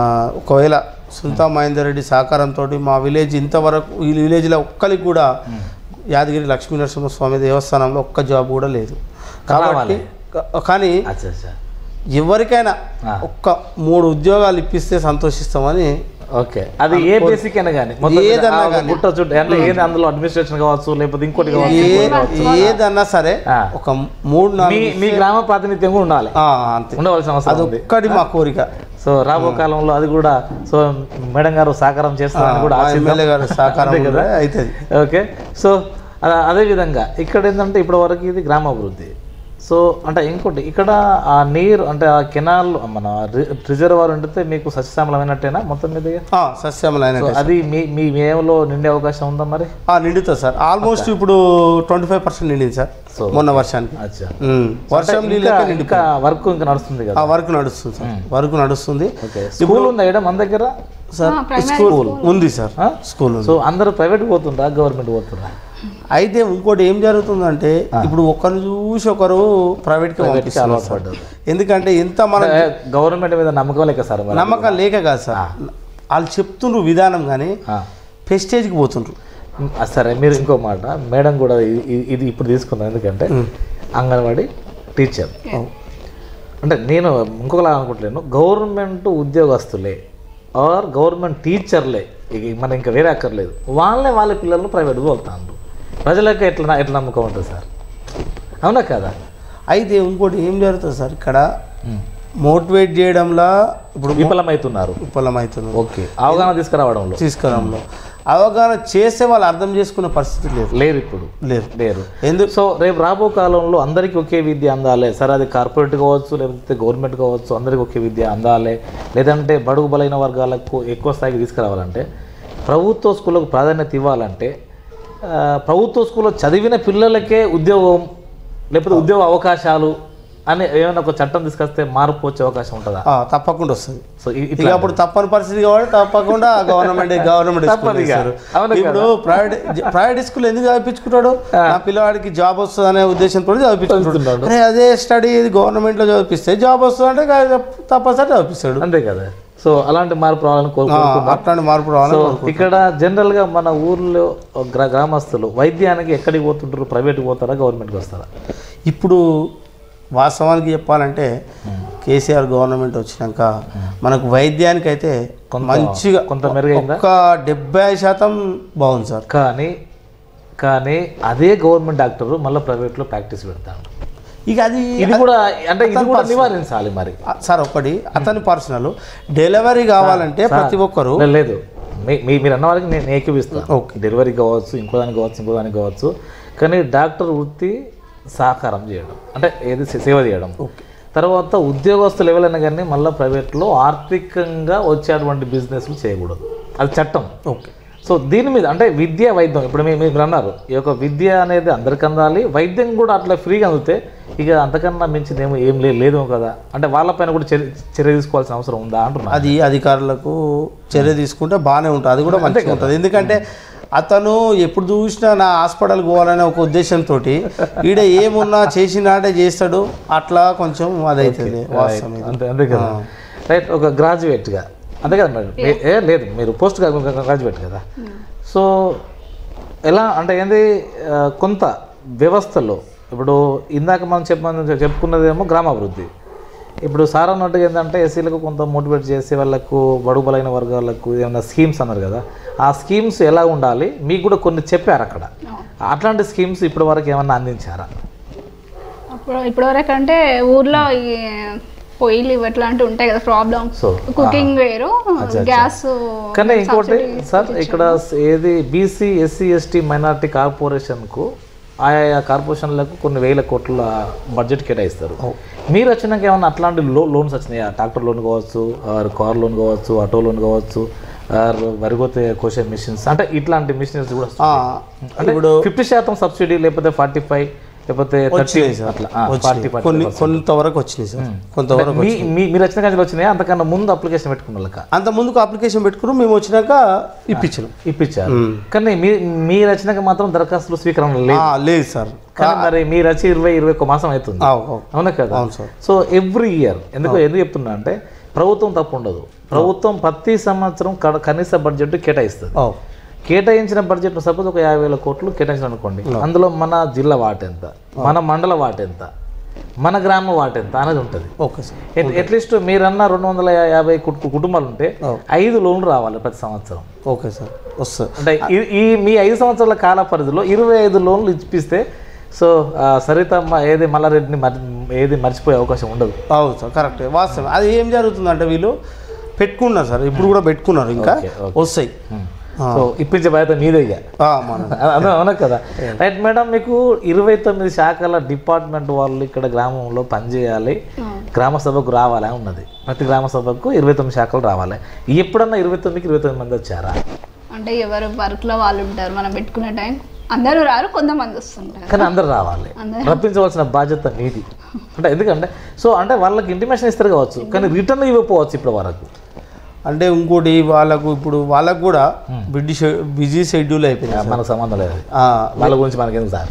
Speaker 3: ఒకవేళ సుల్తా మహేందర్ రెడ్డి సహకారంతో మా విలేజ్ ఇంతవరకు ఈ విలేజ్లో ఒక్కరికి కూడా యాదగిరి లక్ష్మీ నరసింహస్వామి దేవస్థానంలో ఒక్క జాబ్ కూడా లేదు కాబట్టి కా- కానీ
Speaker 1: అచ్చా అచ్చా
Speaker 3: ఎవరికైనా
Speaker 1: ఆ.
Speaker 3: ఒక్క మూడు ఉద్యోగాలు ఇప్పిస్తే సంతోషిస్తామని
Speaker 1: ఓకే అది ఏ బేసిక్ అయినా కానీ మొత్తం మీద
Speaker 3: ఏదన్నా
Speaker 1: ఆ ఒక
Speaker 3: కానీ.
Speaker 1: గుట్ట చుట్టూ అంటే ఏది అందులో అడ్మినిస్ట్రేషన్ కావచ్చు లేకపోతే ఇంకోటి
Speaker 3: ఏ
Speaker 1: కావచ్చు ఇంకోటి కావచ్చు.
Speaker 3: ఏదన్నా సరే
Speaker 1: ఆ.
Speaker 3: ఒక మూడు
Speaker 1: మీ
Speaker 3: నాలుగు
Speaker 1: మీ గ్రామ ప్రాతినిధ్యం కూడా ఉండాలి
Speaker 3: ఆ, అంతే
Speaker 1: ఉండవలసిన అవసరం ఉంది
Speaker 3: అదొక్కటి మా కోరిక
Speaker 1: సో రాబో కాలంలో అది కూడా సో మేడం గారు సహకారం చేస్తారని కూడా
Speaker 3: మా
Speaker 1: ఆశిద్దాం.
Speaker 3: ఎమ్మెల్యే గారి సహకారం
Speaker 1: అంతే కదా
Speaker 3: ఉంటే అవుతుంది
Speaker 1: ఓకే సో అలా- అదే విధంగా ఇక్కడ ఏంటంటే ఇప్పటి వరకు ఇది గ్రామాభివృద్ధి సో అంటే ఇంకోటి ఇక్కడ ఆ నీరు అంటే ఆ కెనాల్ మన రిజర్వాయర్ ఉంటే మీకు సస్యశ్యామలమైనట్టేనా మొత్తం మీదుగా
Speaker 3: ఆ, సస్యములైన
Speaker 1: సో అది మీ మీ మేలో నిండే అవకాశం ఉందా మరి
Speaker 3: నిండుతుంది సార్ ఆల్మోస్ట్ ఇప్పుడు ట్వంటీ ఫైవ్ పర్సెంట్ నిండింది సార్
Speaker 1: సో
Speaker 3: మొన్న వర్షానికి
Speaker 1: అచ్చా
Speaker 3: ఉమ్, వర్షం
Speaker 1: ఇంకా
Speaker 3: నీళ్ళకే నిండి
Speaker 1: ఇంకా వర్క్ ఇంకా నడుస్తుంది కదా
Speaker 3: ఆ వర్క్ నడుస్తుంది సార్ వర్క్ నడుస్తుంది
Speaker 1: ఓకే స్కూల్ ఉందా ఇక్కడ మన దగ్గర
Speaker 3: సార్
Speaker 2: ప్రైమరీ
Speaker 3: స్కూల్ ఉంది సార్
Speaker 1: ఆ?
Speaker 3: స్కూల్ ఉంది
Speaker 1: సో అందరూ ప్రైవేట్ పోతుండ్రా గవర్నమెంట్ పోతుండ్రా
Speaker 3: అయితే ఇంకోటి ఏం జరుగుతుందంటే ఇప్పుడు ఒకరిని చూసి ఒకరు ప్రైవేట్కి పంపిస్తున్నారు
Speaker 1: అలవాటు
Speaker 3: సార్
Speaker 1: పడ్డారు.
Speaker 3: ఎందుకంటే ఎంత మనం
Speaker 1: గవర్నమెంట్ మీద నమ్మకం లేక సార్ మరి.
Speaker 3: నమ్మకం లేక కాదు సార్ వాళ్ళు చెప్తుండ్రు విధానం కానీ
Speaker 1: ఆ.
Speaker 3: పెస్టేజ్కి పోతుండ్రు
Speaker 1: ఆ, సరే మీరు ఇంకో మాట మేడం కూడా ఇది- ఇది- ఇది ఇప్పుడు తీసుకున్నాం ఎందుకంటే అంగన్వాడీ టీచర్ అంటే నేను ఇంకొకలా అనుకుంటలేను గవర్నమెంట్ ఉద్యోగస్తులే ఆర్ గవర్నమెంట్ టీచర్లే ఇక మన ఇంకా వేరే అక్కర్లేదు వాళ్ళే వాళ్ళ పిల్లలను ప్రైవేట్ తోలుతాను ప్రజలకు ఎట్లా ఎట్లా నమ్మకం ఉంటుంది సార్ అవునా కదా
Speaker 3: అయితే ఇంకోటి ఏం జరుగుతుంది సార్ ఇక్కడ మోటివేట్ చేయడంలో ఇప్పుడు
Speaker 1: విఫలమవుతున్నారు
Speaker 3: విఫలమవుతుంది
Speaker 1: ఓకే అవగాహన తీసుకురావడంలో
Speaker 3: తీసుకురావడంలో అవగాహన చేస్తే వాళ్ళు అర్థం చేసుకునే పరిస్థితి లేదు
Speaker 1: లేరు ఇప్పుడు
Speaker 3: లేరు
Speaker 1: లేరు
Speaker 3: ఎందుకు
Speaker 1: సో రేపు రాబో కాలంలో అందరికీ ఒకే విద్య అందాలి సరే అది కార్పొరేట్ కావచ్చు లేకపోతే గవర్నమెంట్ కావచ్చు అందరికీ ఒకే విద్య అందాలి లేదంటే బడుగు బలైన వర్గాలకు ఎక్కువ స్థాయికి తీసుకురావాలంటే ప్రభుత్వ స్కూళ్ళకు ప్రాధాన్యత ఇవ్వాలంటే ఆ, ప్రభుత్వ స్కూల్లో చదివిన పిల్లలకే ఉద్యోగం లేకపోతే ఉద్యోగ అవకాశాలు అని ఏమైనా ఒక చట్టం తీసుకొస్తే మార్పు వచ్చే అవకాశం ఉంటుందా
Speaker 3: ఆ, తప్పకుండా వస్తుంది
Speaker 1: సో ఇ-
Speaker 3: ఇక
Speaker 1: ఇట్లా
Speaker 3: అప్పుడు తప్పని పరిస్థితి కాబట్టి తప్పకుండా గవర్నమెంట్ గవర్నమెంట్ స్కూల్
Speaker 1: తప్పదు ఇక.
Speaker 3: వేస్తారు.
Speaker 1: అవును
Speaker 3: ఇప్పుడు ప్రైవేట్ ప్రైవేట్ స్కూల్ ఎందుకు చదివించుకుంటాడు నా పిల్లవాడికి జాబ్ వస్తుంది అనే ఉద్దేశంతో చదివించుకుంటాడు అరే అదే స్టడీ గవర్నమెంట్ లో చదివిస్తే జాబ్ వస్తుంది అంటే తప్పనిసరి చదివిస్తాడు
Speaker 1: అంతే కదా సో అలాంటి మార్పు రావాలని
Speaker 3: ఆ,
Speaker 1: కోరుకుంటున్నాం
Speaker 3: అట్లాంటి మార్పు రావాలని
Speaker 1: సో
Speaker 3: కోరుకుంటున్నాను.
Speaker 1: ఇక్కడ జనరల్ గా మన ఊర్లో గ్రా- గ్రామస్తులు వైద్యానికి ఎక్కడికి పోతుంటారు ప్రైవేట్కి పోతారా గవర్నమెంట్కి వస్తారా
Speaker 3: ఇప్పుడు వాస్తవానికి చెప్పాలంటే కేసీఆర్ గవర్నమెంట్ వచ్చినాక మనకు వైద్యానికి అయితే
Speaker 1: కొంత-
Speaker 3: మంచిగా
Speaker 1: కొంత మెరుగైందా?
Speaker 3: ఒక డెబ్బై శాతం బాగుంది సార్
Speaker 1: కానీ కానీ అదే గవర్నమెంట్ డాక్టర్ మళ్ళీ ప్రైవేట్లో ప్రాక్టీస్ పెడతాడు
Speaker 3: ఇక అది
Speaker 1: ఇది కూడా అంటే ఇది కూడా నివారించాలి మరి
Speaker 3: ఆ, సార్ ఒకటి అతని పర్సనల్ డెలివరీ కావాలంటే ప్రతి ఒక్కరు
Speaker 1: లే- లేదు మీ- మీ- మీరు అన్న వాళ్ళకి నేను ఏకీపిస్తాను
Speaker 3: ఓకే.
Speaker 1: డెలివరీ కావచ్చు ఇంకో దానికి కావచ్చు ఇంకో దానికి కావచ్చు కానీ డాక్టర్ వృత్తి సహకారం చేయడం అంటే ఏది సే- సేవ చేయడం తర్వాత ఉద్యోగస్తులు ఎవరైనా కానీ మళ్ళీ ప్రైవేట్లో ఆర్థికంగా వచ్చేటువంటి బిజినెస్లు చేయకూడదు అది చట్టం
Speaker 3: ఓకే
Speaker 1: సో దీని మీద అంటే విద్య వైద్యం ఇప్పుడు మీ- మీరు అన్నారు ఈ యొక్క విద్య అనేది అందరికి అందాలి వైద్యం కూడా అట్లా ఫ్రీగా అందితే ఇక అంతకన్నా మించింది ఏమో ఏం లే- లేదేమో కదా అంటే వాళ్ళపైన కూడా చర్య చర్య తీసుకోవాల్సిన అవసరం ఉందా అంటున్నా
Speaker 3: అది అధికారులకు చర్య తీసుకుంటే బాగానే ఉంటుంది అది కూడా మంచిగా ఉంటుంది ఎందుకంటే అతను ఎప్పుడు చూసినా నా హాస్పిటల్కి పోవాలనే ఒక ఉద్దేశంతో ఈడ ఏమున్నా చేసినాడే చేస్తాడు అట్లా కొంచెం అదైతుంది వాస్తవం ఇది.
Speaker 1: అంతే అంతే కదా రైట్ ఒక గ్రాడ్యుయేట్గా అంతే కదా మేడం ఏ- ఏ లేదు మీరు పోస్ట్ గ్రాడ్యుయేట్ కదా సో ఎలా అంటే ఏంది ఆ, కొంత వ్యవస్థలో ఇప్పుడు ఇందాక మనం చెప్ప చెప్పుకున్నదేమో గ్రామాభివృద్ధి ఇప్పుడు సార్ అన్నట్టుగా ఏంటంటే ఎస్సీలకు కొంత మోటివేట్ చేసి వాళ్ళకు బడుగు బలైన వర్గాలకు ఏమైనా స్కీమ్స్ అన్నారు కదా ఆ స్కీమ్స్ ఎలా ఉండాలి మీకు కూడా కొన్ని చెప్పారు అక్కడ అట్లాంటి స్కీమ్స్ ఇప్పటి వరకు ఏమన్నా అందించారా
Speaker 2: అప్పుడు ఇప్పటివరకు అంటే ఊర్లో ఈ పొయ్యిలు ఇవి అట్లాంటివి ఉంటాయి కదా ప్రాబ్లమ్స్
Speaker 1: సో
Speaker 2: కుకింగ్ వేరు గ్యాస్
Speaker 1: కానీ ఇంకోటి సార్ ఇక్కడ ఏది బీసీ ఎస్సీ ఎస్టీ మైనారిటీ కార్పొరేషన్కు ఆయా కార్పొరేషన్లకు కొన్ని వేల కోట్ల బడ్జెట్ కేటాయిస్తారు మీరు వచ్చినాక ఏమన్నా అట్లాంటి లో లోన్స్ వచ్చినాయా ట్రాక్టర్ లోన్ కావచ్చు ఆర్ కార్ లోన్ కావచ్చు ఆటో లోన్ కావచ్చు ఆర్ వరిగోతే కోసే మిషన్స్ అంటే ఇట్లాంటి మిషన్స్ కూడా
Speaker 3: ఆ,
Speaker 1: అంటే
Speaker 3: ఇప్పుడు
Speaker 1: ఫిఫ్టీ శాతం సబ్సిడీ లేకపోతే ఫార్టీ ఫైవ్ లేకపోతే థర్టీ
Speaker 3: వచ్చినాయి సార్
Speaker 1: అట్లా
Speaker 3: వచ్చినాయి.
Speaker 1: ఫార్టీ
Speaker 3: కొన్ని కొంతవరకు వచ్చినాయి సార్ కొంతవరకు
Speaker 1: మీ మీ- మీరు వచ్చిన కానీ వచ్చినాయి అంతకన్నా ముందు అప్లికేషన్ పెట్టుకున్న వాళ్ళక
Speaker 3: అంత ముందుకు అప్లికేషన్ పెట్టుకుని మేము వచ్చినాక ఇప్పించినాం
Speaker 1: ఇప్పించారు కానీ మీ మీ రచనకి మాత్రం దరఖాస్తులు స్వీకరణ లేదు
Speaker 3: ఆ, లేదు సార్
Speaker 1: కానీ మరి మీ రచ ఇరవై ఇరవై ఒక్క మాసం అవుతుంది
Speaker 3: ఆ, ఓ,
Speaker 1: అవునా కదా
Speaker 3: అవును సార్
Speaker 1: సో ఎవ్రీ ఇయర్ ఎందుకు ఎందుకు చెప్తున్నా అంటే ప్రభుత్వం తప్పు ఉండదు ప్రభుత్వం ప్రతి సంవత్సరం కడ- కనీస బడ్జెట్ కేటాయిస్తుంది
Speaker 3: ఓ,
Speaker 1: కేటాయించిన బడ్జెట్ సపోజ్ ఒక యాభై వేల కోట్లు కేటాయించిన అనుకోండి అందులో మన జిల్లా వాట ఎంత మన మండల వాట ఎంత మన గ్రామ వాట ఎంత అనేది ఉంటుంది
Speaker 3: ఓకే సార్
Speaker 1: అట్లీస్ట్ మీరన్న రెండు వందల యాభై కుటు- కుటుంబాలు ఉంటే
Speaker 3: Oh.
Speaker 1: ఐదు లోన్లు రావాలి ప్రతి సంవత్సరం
Speaker 3: ఓకే సార్ వస్తుంది
Speaker 1: అంటే ఈ- ఈ మీ ఐదు సంవత్సరాల కాల పరిధిలో ఇరవై ఐదు లోన్లు ఇప్పిస్తే సో ఆ, సరితమ్మ ఏది మల్లారెడ్డిని మరి ఏది మర్చిపోయే అవకాశం ఉండదు
Speaker 3: అవును సార్ కరెక్ట్ వాస్తవం అది ఏం జరుగుతుందంటే వీళ్ళు పెట్టుకున్నారు సార్ ఇప్పుడు కూడా పెట్టుకున్నారు ఇంకా
Speaker 1: ఓకే, ఓకే.
Speaker 3: వస్తాయి
Speaker 1: సో ఇప్పించే బాధ్యత మీదే ఇక
Speaker 3: ఆ, మన
Speaker 1: అదే అవునా కదా రైట్ మేడం మీకు ఇరవై తొమ్మిది శాఖల డిపార్ట్మెంట్ వాళ్ళు ఇక్కడ గ్రామంలో పనిచేయాలి గ్రామ సభకు రావాలి అని ఉన్నది ప్రతి గ్రామ సభకు ఇరవై తొమ్మిది శాఖలు రావాలి ఎప్పుడన్నా ఇరవై తొమ్మిదికి ఇరవై తొమ్మిది మంది వచ్చారా
Speaker 2: అంటే ఎవరు వర్క్ లో వాళ్ళు ఉంటారు మనం పెట్టుకునే టైం అందరూ రారు కొంతమంది వస్తుంటారు
Speaker 1: కానీ అందరు రావాలి
Speaker 2: అందరూ.
Speaker 1: రప్పించవలసిన బాధ్యత మీది అంటే ఎందుకంటే సో అంటే వాళ్ళకి ఇంటిమేషన్ ఇస్తారు కావచ్చు కానీ రిటర్న్ ఇవ్వకపోవచ్చు ఇప్పటి వరకు
Speaker 3: అంటే ఇంకోటి వాళ్ళకు ఇప్పుడు వాళ్ళకు కూడా బిజీ బిజీ షెడ్యూల్ అయిపోయింది సార్.
Speaker 1: మనకు సంబంధం లేదు
Speaker 3: ఆ,
Speaker 1: వాళ్ళ గురించి మనకెందుకు సార్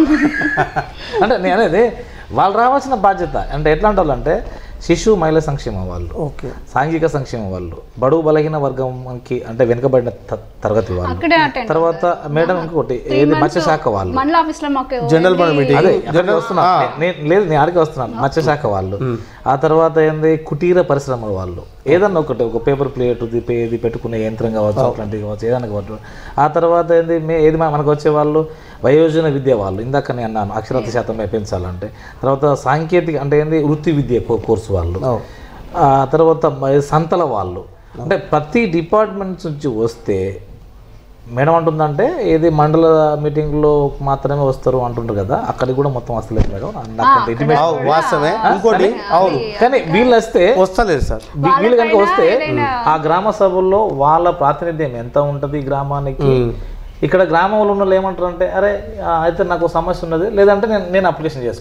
Speaker 1: అంటే నేను అనేది వాళ్ళు రావాల్సిన బాధ్యత అంటే ఎట్లాంటి వాళ్ళు అంటే శిశు మహిళా సంక్షేమం వాళ్ళు
Speaker 3: ఓకే
Speaker 1: సాంఘిక సంక్షేమం వాళ్ళు బడుగు బలహీన వర్గంకి అంటే వెనుకబడిన త- తరగతి వాళ్ళు
Speaker 2: అక్కడే అటెండ్
Speaker 1: తర్వాత మేడం ఇంకొకటి ఏది మత్స్యశాఖ వాళ్ళు
Speaker 2: మండల ఆఫీస్ లో మాకు
Speaker 3: జనరల్ మన మీటింగ్
Speaker 1: అదే అక్కడికి వస్తున్నా నే- నేను లేదు నేను ఆడికి వస్తున్నాను మత్స్యశాఖ వాళ్ళు ఆ తర్వాత ఏంది కుటీర పరిశ్రమల వాళ్ళు ఏదన్నా ఒకటి ఒక పేపర్ ప్లేట్ ఇది ఇది పెట్టుకునే యంత్రం కావచ్చు అట్లాంటివి కావచ్చు ఏదైనా కావచ్చు ఆ తర్వాత ఏంది మే ఏది మన- మనకు వచ్చే వాళ్ళు వయోజన విద్య వాళ్ళు ఇందాక నేను అన్నాను అక్షరాస్యత శాతం పెంచాలంటే తర్వాత సాంకేతిక అంటే ఏంది వృత్తి విద్య కో- కోర్సు వాళ్ళు
Speaker 3: ఓ,
Speaker 1: ఆ తర్వాత మ- సంతల వాళ్ళు అంటే ప్రతి డిపార్ట్మెంట్స్ నుంచి వస్తే మేడం అంటుందంటే ఏది మండల మీటింగ్లో మాత్రమే వస్తారు అంటుంటారు కదా అక్కడికి కూడా మొత్తం వస్తలేదు మేడం నాకంటే intimate-
Speaker 3: అవు, వాస్తవమే ఇంకోటి అవును
Speaker 1: కానీ వీళ్ళు వస్తే
Speaker 3: వస్తలేదు సార్
Speaker 1: వీ- వీళ్ళు కనుక వస్తే ఆ గ్రామ సభల్లో వాళ్ళ ప్రాతినిధ్యం ఎంత ఉంటుంది గ్రామానికి ఇక్కడ గ్రామంలో ఉన్న వాళ్ళు ఏమంటారు అంటే అరే ఆ, అయితే నాకు సమస్య ఉన్నది లేదంటే నేను నేను అప్లికేషన్ చేసుకుంటా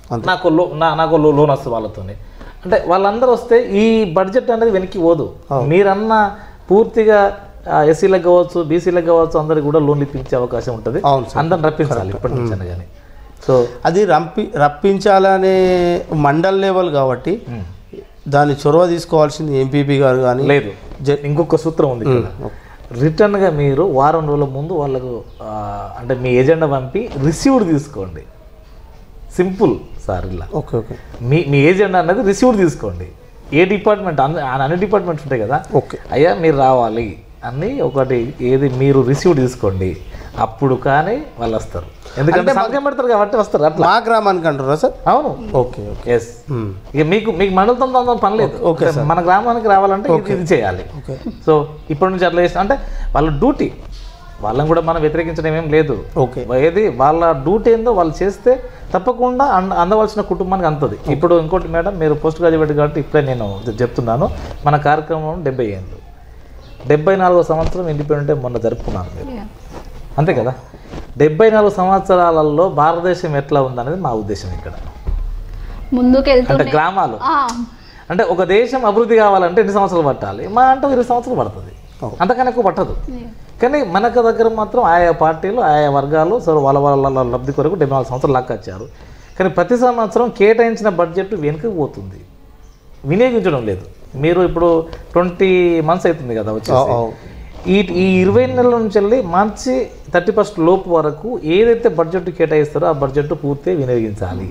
Speaker 1: నాకు లో నా నాకు లో- లోన్ వస్తుంది వాళ్ళతోని అంటే వాళ్ళందరూ వస్తే ఈ బడ్జెట్ అనేది వెనక్కి పోదు మీరన్న పూర్తిగా ఎస్సీలకు కావచ్చు బీసీలకు కావచ్చు అందరికి కూడా లోన్లు ఇప్పించే అవకాశం ఉంటుంది
Speaker 3: అవును సార్
Speaker 1: అందరిని రప్పించాలి ఇప్పటి నుంచి అయినా కానీ సో
Speaker 3: అది రంపి రప్పించాలనే మండల్ లెవెల్ కాబట్టి దాన్ని చొరవ తీసుకోవాల్సింది ఎంపీపీ గారు కానీ
Speaker 1: లేదు
Speaker 3: జ-
Speaker 1: ఇంకొక సూత్రం ఉంది ఇక్కడ రిటర్న్గా మీరు వారం రోజుల ముందు వాళ్ళకు ఆ, అంటే మీ ఎజెండా పంపి రిసీవ్డ్ తీసుకోండి సింపుల్ సార్ ఇలా
Speaker 3: ఓకే ఓకే
Speaker 1: మీ మీ ఏజెండా అనేది రిసీవ్డ్ తీసుకోండి ఏ డిపార్ట్మెంట్ అన్ని అన్ని డిపార్ట్మెంట్స్ ఉంటాయి కదా
Speaker 3: ఓకే
Speaker 1: అయ్యా మీరు రావాలి అని ఒకటి ఏది మీరు రిసీవ్డ్ తీసుకోండి అప్పుడు కానీ వాళ్ళు వస్తారు ఎందుకంటే సంఘం పెడతారు కాబట్టి వస్తారు అట్లా
Speaker 3: మా గ్రామానికి అంటారా సార్
Speaker 1: అవును
Speaker 3: ఓకే ఓకే
Speaker 1: ఎస్ ఇక మీకు మీకు మండలతో అంత పని లేదు
Speaker 3: ఓకే
Speaker 1: అంటే మన గ్రామానికి రావాలంటే ఇది- ఇది చేయాలి
Speaker 3: ఓకే
Speaker 1: సో ఇప్పటి నుంచి అట్లా చేస్తాం అంటే వాళ్ళ డ్యూటీ వాళ్ళని కూడా మనం వ్యతిరేకించడం ఏం లేదు
Speaker 3: ఓకే
Speaker 1: ఏది వాళ్ళ డ్యూటీ ఏందో వాళ్ళు చేస్తే తప్పకుండా అంద అందవలసిన కుటుంబానికి అందుతుంది ఇప్పుడు ఇంకోటి మేడం మీరు పోస్ట్ గ్రాడ్యుయేట్ కాబట్టి ఇప్పుడే నేను చెప్తున్నాను మన కార్యక్రమం డెబ్బై ఏళ్ళు డెబ్బై నాలుగో సంవత్సరం ఇండిపెండెంట్ డే మొన్న జరుపుకున్నాను మీరు అంతే కదా డెబ్బై నాలుగు సంవత్సరాలలో భారతదేశం ఎట్లా ఉందనేది మా ఉద్దేశం ఇక్కడ
Speaker 2: ముందుకు
Speaker 1: అంటే
Speaker 2: వెళ్తుంటే
Speaker 1: గ్రామాలు
Speaker 2: ఆ,
Speaker 1: అంటే ఒక దేశం అభివృద్ధి కావాలంటే ఎన్ని సంవత్సరాలు పట్టాలి మా అంటే ఇరవై సంవత్సరాలు పడుతుంది అంతకన్నా ఎక్కువ పట్టదు కానీ మనకు దగ్గర మాత్రం ఆయా పార్టీలు ఆయా వర్గాలు సో వాళ్ళ వాళ్ళ లబ్ధి కొరకు డెబ్బై నాలుగు సంవత్సరాలు లాక్కొచ్చారు కానీ ప్రతి సంవత్సరం కేటాయించిన బడ్జెట్ వెనుకకు పోతుంది వినియోగించడం లేదు మీరు ఇప్పుడు ట్వంటీ మంత్స్ అవుతుంది కదా వచ్చేసి
Speaker 3: అవు.
Speaker 1: ఈ ఈ ఇరవై నెలల నుంచి వెళ్ళి మార్చి థర్టీ ఫస్ట్ లోపు వరకు ఏదైతే బడ్జెట్ కేటాయిస్తారో ఆ బడ్జెట్ పూర్తిగా వినియోగించాలి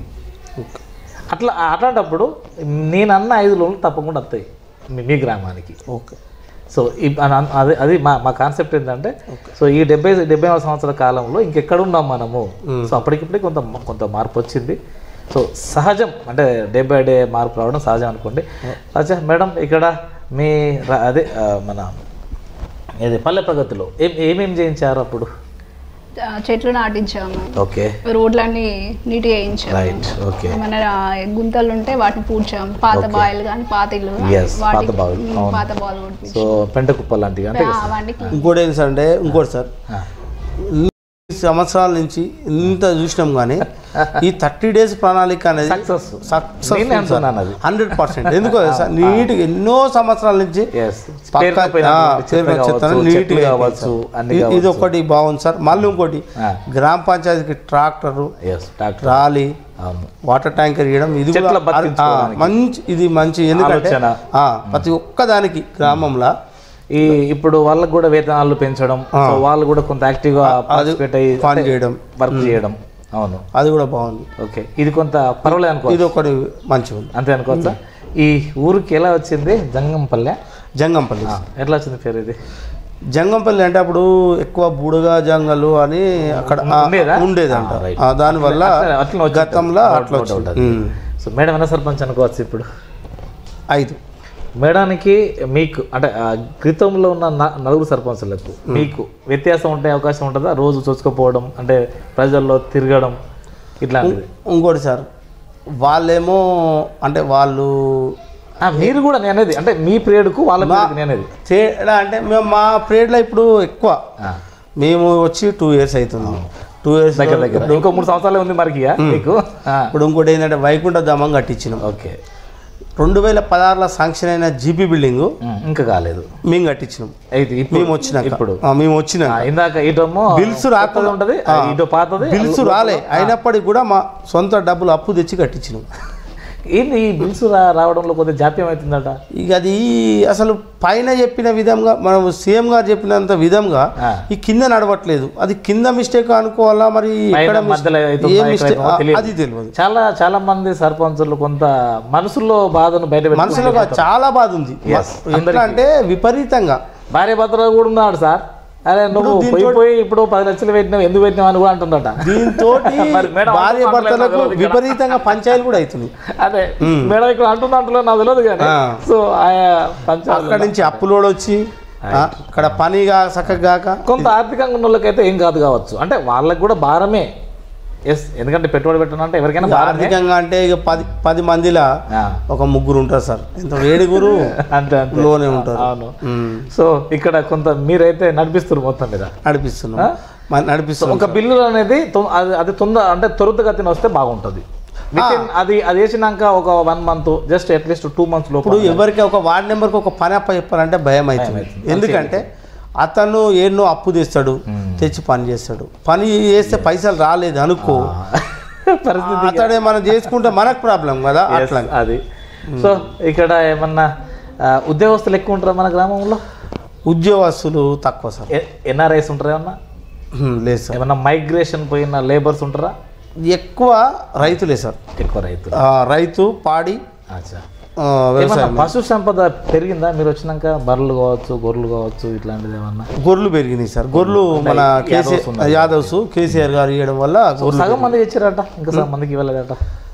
Speaker 1: అట్లా అట్లాంటప్పుడు నేను అన్న ఐదు లోన్లు తప్పకుండా వస్తాయి మీ- మీ గ్రామానికి
Speaker 3: ఓకే
Speaker 1: సో ఈ- అన- అన- అదే అది మా మా కాన్సెప్ట్ ఏంటంటే సో ఈ డెబ్బై డెబ్బై నాలుగు సంవత్సరాల కాలంలో ఇంకెక్కడ ఉన్నాం మనము సో అప్పటికిప్పుడే కొంత కొంత మార్పు వచ్చింది సో సహజం అంటే డే బై డే మార్పు రావడం సహజం అనుకోండి అచ్చా మేడం ఇక్కడ మీ ర- అదే ఆ, మన ఏది పల్లె ప్రగతిలో ఏం ఏమేం చేయించారు అప్పుడు
Speaker 2: ఆ, చెట్లు నాటించాము
Speaker 1: ఓకే
Speaker 2: రోడ్లన్నీ నీట్గా వేయించాము
Speaker 1: రైట్ ఓకే
Speaker 2: ఏమైనా గుంతలు ఉంటే వాటిని పూడ్చాము పాత బాయిలు కానీ పాత ఇల్లు గానీ
Speaker 1: Yes, పాత
Speaker 2: వాటికి
Speaker 1: బావిలు,
Speaker 2: ఉమ్,
Speaker 1: అవును.
Speaker 2: పాత బావులు కొట్టించి
Speaker 1: సో పెంట కుప్ప లాంటివి అంటే
Speaker 2: అవన్నీ
Speaker 3: ఇంకోటి ఏంటి సార్ అంటే ఇంకోటి సార్ ఈ సంవత్సరాల నుంచి ఇంత చూసినాం కానీ ఈ థర్టీ డేస్ ప్రణాళిక అనేది
Speaker 1: సక్సెస్ నేనే అంటున్నాను అది
Speaker 3: హండ్రెడ్ పర్సెంట్ ఎందుకో సార్ నీట్గా ఎన్నో సంవత్సరాల నుంచి
Speaker 1: ఎస్
Speaker 3: పక్కా ఆ, పేరున చెత్తను నీట్గా
Speaker 1: కావచ్చు అన్ని
Speaker 3: ఇ- ఇది ఒకటి బాగుంది సార్ మళ్ళీ ఇంకోటి
Speaker 1: ఆ.
Speaker 3: గ్రామ పంచాయతీకి ట్రాక్టరు
Speaker 1: ఎస్ డాక్టర్
Speaker 3: ట్రాలీ
Speaker 1: అవును
Speaker 3: వాటర్ ట్యాంకర్ ఇవ్వడం ఇది
Speaker 1: చెట్ల
Speaker 3: కూడా ఆ,
Speaker 1: బతికించుకోవడానికి.
Speaker 3: మంచి ఇది మంచి ఎందుకంటే
Speaker 1: ఆలోచన.
Speaker 3: ఆ, ప్రతి ఒక్క దానికి గ్రామంలో
Speaker 1: ఈ ఇప్పుడు వాళ్ళకు కూడా వేతనాలు పెంచడం సో వాళ్ళు కూడా కొంత యాక్టివ్గా పార్టిసిపేట్ అయ్యి
Speaker 3: పని చేయడం
Speaker 1: వర్క్ చేయడం అవును
Speaker 3: అది కూడా బాగుంది
Speaker 1: ఓకే ఇది కొంత పర్వాలేదు అనుకో
Speaker 3: ఇది ఒకటి మంచిగా ఉంది
Speaker 1: అంతే అనుకోవచ్చా ఈ ఊరికి ఎలా వచ్చింది జంగంపల్లె
Speaker 3: జంగంపల్లి
Speaker 1: ఆ, ఎట్లా వచ్చింది పేరు ఇది
Speaker 3: జంగంపల్లి అంటే అప్పుడు ఎక్కువ బుడగా జంగలు అని అక్కడ ఆ,
Speaker 1: ఉండేదా?
Speaker 3: ఉండేదంట
Speaker 1: ఆ, రైట్.
Speaker 3: ఆ, దానివల్ల
Speaker 1: అట్లా- అట్లా వచ్చి
Speaker 3: గతంలో
Speaker 1: ఉంటుంది.
Speaker 3: అట్లా
Speaker 1: నో డౌట్
Speaker 3: వచ్చింది
Speaker 1: అది.
Speaker 3: ఉమ్.
Speaker 1: సో మేడం ఎలా సర్పంచ్ అనుకోవచ్చు ఇప్పుడు
Speaker 3: ఐదు
Speaker 1: మేడానికి మీకు అంటే ఆ క్రితంలో ఉన్న న- నలుగురు సర్పంచులకు మీకు వ్యత్యాసం ఉంటే అవకాశం ఉంటుందా రోజు చూసుకుపోవడం అంటే ప్రజల్లో తిరగడం ఇట్లాంటిది
Speaker 3: ఇంకోటి సార్ వాళ్ళేమో అంటే వాళ్ళు
Speaker 1: ఆ, మీరు కూడా నేను అనేది అంటే మీ పీరియడ్కు వాళ్ళ పీరియడ్కి నేను అనేది
Speaker 3: తేడా అంటే మేము మా పీరియడ్లో ఇప్పుడు ఎక్కువ
Speaker 1: ఆ,
Speaker 3: మేము వచ్చి టూ ఇయర్స్ అవుతుంది టూ ఇయర్స్
Speaker 1: దగ్గర దగ్గర ఇంకో మూడు సంవత్సరాలే ఉంది మరికి ఇక మీకు ఆ,
Speaker 3: ఇప్పుడు ఇంకోటి ఏంటంటే వైకుంఠ ధామం కట్టించినాం
Speaker 1: ఓకే
Speaker 3: రెండు వేల పదహారులో శాంక్షన్ అయిన జీపీ బిల్డింగ్
Speaker 1: ఉమ్, ఇంకా కాలేదు
Speaker 3: మేము కట్టించినాం
Speaker 1: అయితే ఇప్పుడు
Speaker 3: మేము వచ్చినాక
Speaker 1: ఇప్పుడు
Speaker 3: ఆ, మేము వచ్చినాక
Speaker 1: ఆ, ఇందాక ఇటేమో
Speaker 3: బిల్స్ రాకుండా
Speaker 1: ఉంటది ఆ, ఇటో పాతది
Speaker 3: బిల్స్ రాలే అయినప్పటికీ కూడా మా సొంత డబ్బులు అప్పు తెచ్చి కట్టించినాం
Speaker 1: ఏంది ఈ బిల్స్ రా రావడంలో కొద్దిగా జాప్యం అవుతుందట
Speaker 3: ఇక అది అసలు పైన చెప్పిన విధంగా మనం సీఎం గారు చెప్పినంత విధంగా
Speaker 1: ఆ.
Speaker 3: ఈ కింద నడవట్లేదు అది కింద మిస్టేక్ అనుకోవాలా మరి
Speaker 1: పైన
Speaker 3: ఎక్కడ mis-
Speaker 1: మధ్యలో అవుతుందా,
Speaker 3: ఏ
Speaker 1: ఎక్కడ
Speaker 3: మిస్టేక్
Speaker 1: అవుతుందో తెలియదు.
Speaker 3: అది తెలియదు
Speaker 1: చాలా చాలా మంది సర్పంచులు కొంత మనసులో బాధను బయట పెట్టుకుంటారు.
Speaker 3: మనసులో చాలా బాధ ఉంది
Speaker 1: Yes,
Speaker 3: ఎట్లా అంటే విపరీతంగా
Speaker 1: భార్య భర్తలు కూడా ఉన్నాడు సార్ అరే నువ్వు పోయి పోయి ఇప్పుడు పది లక్షలు పెట్టినావు ఎందుకు పెట్టినావు అని కూడా అంటుందట
Speaker 3: దీంతో
Speaker 1: మరి మేడం
Speaker 3: భార్య
Speaker 1: అంటున్నా
Speaker 3: భర్తలకు
Speaker 1: అంటలేదు ఇక్కడ.
Speaker 3: విపరీతంగా పంచాయలు కూడా అవుతుంది
Speaker 1: అదే మేడం ఇక్కడ అంటున్నా అంటున్నా నాకు తెలియదు కానీ
Speaker 3: ఆ.
Speaker 1: సో ఆయా పంచాయతీ
Speaker 3: అక్కడి నుంచి అప్పులోడు వచ్చి ఆ, అక్కడ పనిగా చక్కగా కాక
Speaker 1: కొంత ఆర్థికంగా ఉన్న వాళ్ళకైతే ఏం కాదు కావచ్చు అంటే వాళ్ళకి కూడా భారమే ఎస్ ఎందుకంటే పెట్టుబడి పెట్టాలంటే ఎవరికైనా భారమే
Speaker 3: ఆర్థికంగా అంటే ఇక పది పది మందిలా
Speaker 1: ఆ,
Speaker 3: ఒక ముగ్గురు ఉంటారు సార్ ఇంత ఏడుగురు
Speaker 1: అంతే అంతే
Speaker 3: లోనే ఉంటారు
Speaker 1: అవును
Speaker 3: ఉమ్.
Speaker 1: సో ఇక్కడ కొంత మీరైతే నడిపిస్తారు మొత్తం మీద
Speaker 3: నడిపిస్తున్నాం మ- నడిపిస్తున్నాం
Speaker 1: ఒక బిల్లు అనేది తొ- అది అది తొందర అంటే త్వరితగతిన వస్తే బాగుంటుంది విత్ ఇన్ అది అది వేసినాక ఒక one month just at least two months లోపు
Speaker 3: ఇప్పుడు ఎవరికి ఒక వార్డ్ నెంబర్కి ఒక పని అప్ప చెప్పాలంటే భయం అవుతుంది
Speaker 1: అవుతుంది.
Speaker 3: ఎందుకంటే అతను ఎన్నో అప్పు తెస్తాడు తెచ్చి పని చేస్తాడు పని చేస్తే పైసలు రాలేదు అనుకో
Speaker 1: పరిస్థితి
Speaker 3: అతడే మనం చేసుకుంటే మనకు ప్రాబ్లం కదా
Speaker 1: Yes,
Speaker 3: అట్లా
Speaker 1: అది సో ఇక్కడ ఏమన్నా ఆ, ఉద్యోగస్తులు ఎక్కువ ఉంటారా మన గ్రామంలో
Speaker 3: ఉద్యోగస్తులు తక్కువ సార్
Speaker 1: ఎన్ఆర్ఐస్ ఉంటారా ఏమన్నా
Speaker 3: హ్మ్, లేదు సార్
Speaker 1: ఏమన్నా మైగ్రేషన్ పోయిన లేబర్స్ ఉంటారా
Speaker 3: ఎక్కువ రైతులే సార్
Speaker 1: ఎక్కువ రైతులు
Speaker 3: ఆ, రైతు పాడి
Speaker 1: అచ్చా
Speaker 3: ఆ,
Speaker 1: ఏమన్నా
Speaker 3: వ్యవసాయం
Speaker 1: పశు సంపద పెరిగిందా మీరు వచ్చినాక బర్రెలు కావచ్చు గొర్రెలు కావచ్చు ఇట్లాంటిది ఏమన్నా
Speaker 3: గొర్రెలు పెరిగినాయి సార్ గొర్రెలు మన కేసీఆర్ యాదవ్స్ కేసీఆర్ గారు ఇవ్వడం వల్ల గొర్రెలు
Speaker 1: సగం మందికి ఇచ్చారట ఇంకా సగం మందికి ఇవ్వలేదట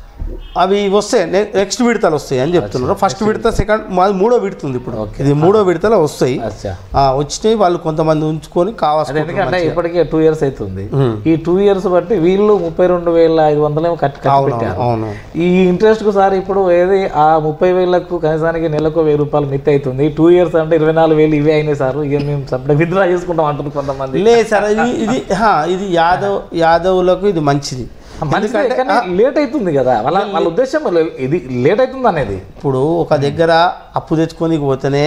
Speaker 3: అవి వస్తాయి నె- నెక్స్ట్ విడతలు వస్తాయి అని చెప్తున్నారు ఫస్ట్ విడత సెకండ్ మాది మూడో విడత ఉంది ఇప్పుడు ఇది మూడో విడతలో వస్తాయి
Speaker 1: అచ్చా
Speaker 3: ఆ, వచ్చినాయి వాళ్ళు కొంతమంది ఉంచుకొని
Speaker 1: అదే
Speaker 3: కావాల్సిన
Speaker 1: ఎందుకంటే ఇప్పటికే టూ ఇయర్స్ అవుతుంది ఈ టూ ఇయర్స్ బట్టి వీళ్ళు ముప్పై రెండు వేల ఐదు వందలేమో కట్టి కట్టి
Speaker 3: అవును
Speaker 1: పెట్టారు
Speaker 3: అవును
Speaker 1: ఈ ఇంట్రెస్ట్ కు సార్ ఇప్పుడు ఏది ఆ ముప్పై వేలకు కనీసానికి నెలకు వెయ్యి రూపాయలు మిత్ అవుతుంది టూ ఇయర్స్ అంటే ఇరవై నాలుగు వేలు ఇవే అయినాయి సార్ ఇక మేము సపరేట్ విత్డ్రా చేసుకుంటాం అంటున్నారు కొంతమంది
Speaker 3: లేదు సార్ ఇది ఇది హా, ఇది యాదవ్ యాదవులకు ఇది మంచిది
Speaker 1: మంచిదే కానీ లేట్ అవుతుంది కదా వాళ్ళ వాళ్ళ ఉద్దేశం ఇది లేట్ అవుతుంది అనేది
Speaker 3: ఇప్పుడు ఒక దగ్గర అప్పు తెచ్చుకొని పోతేనే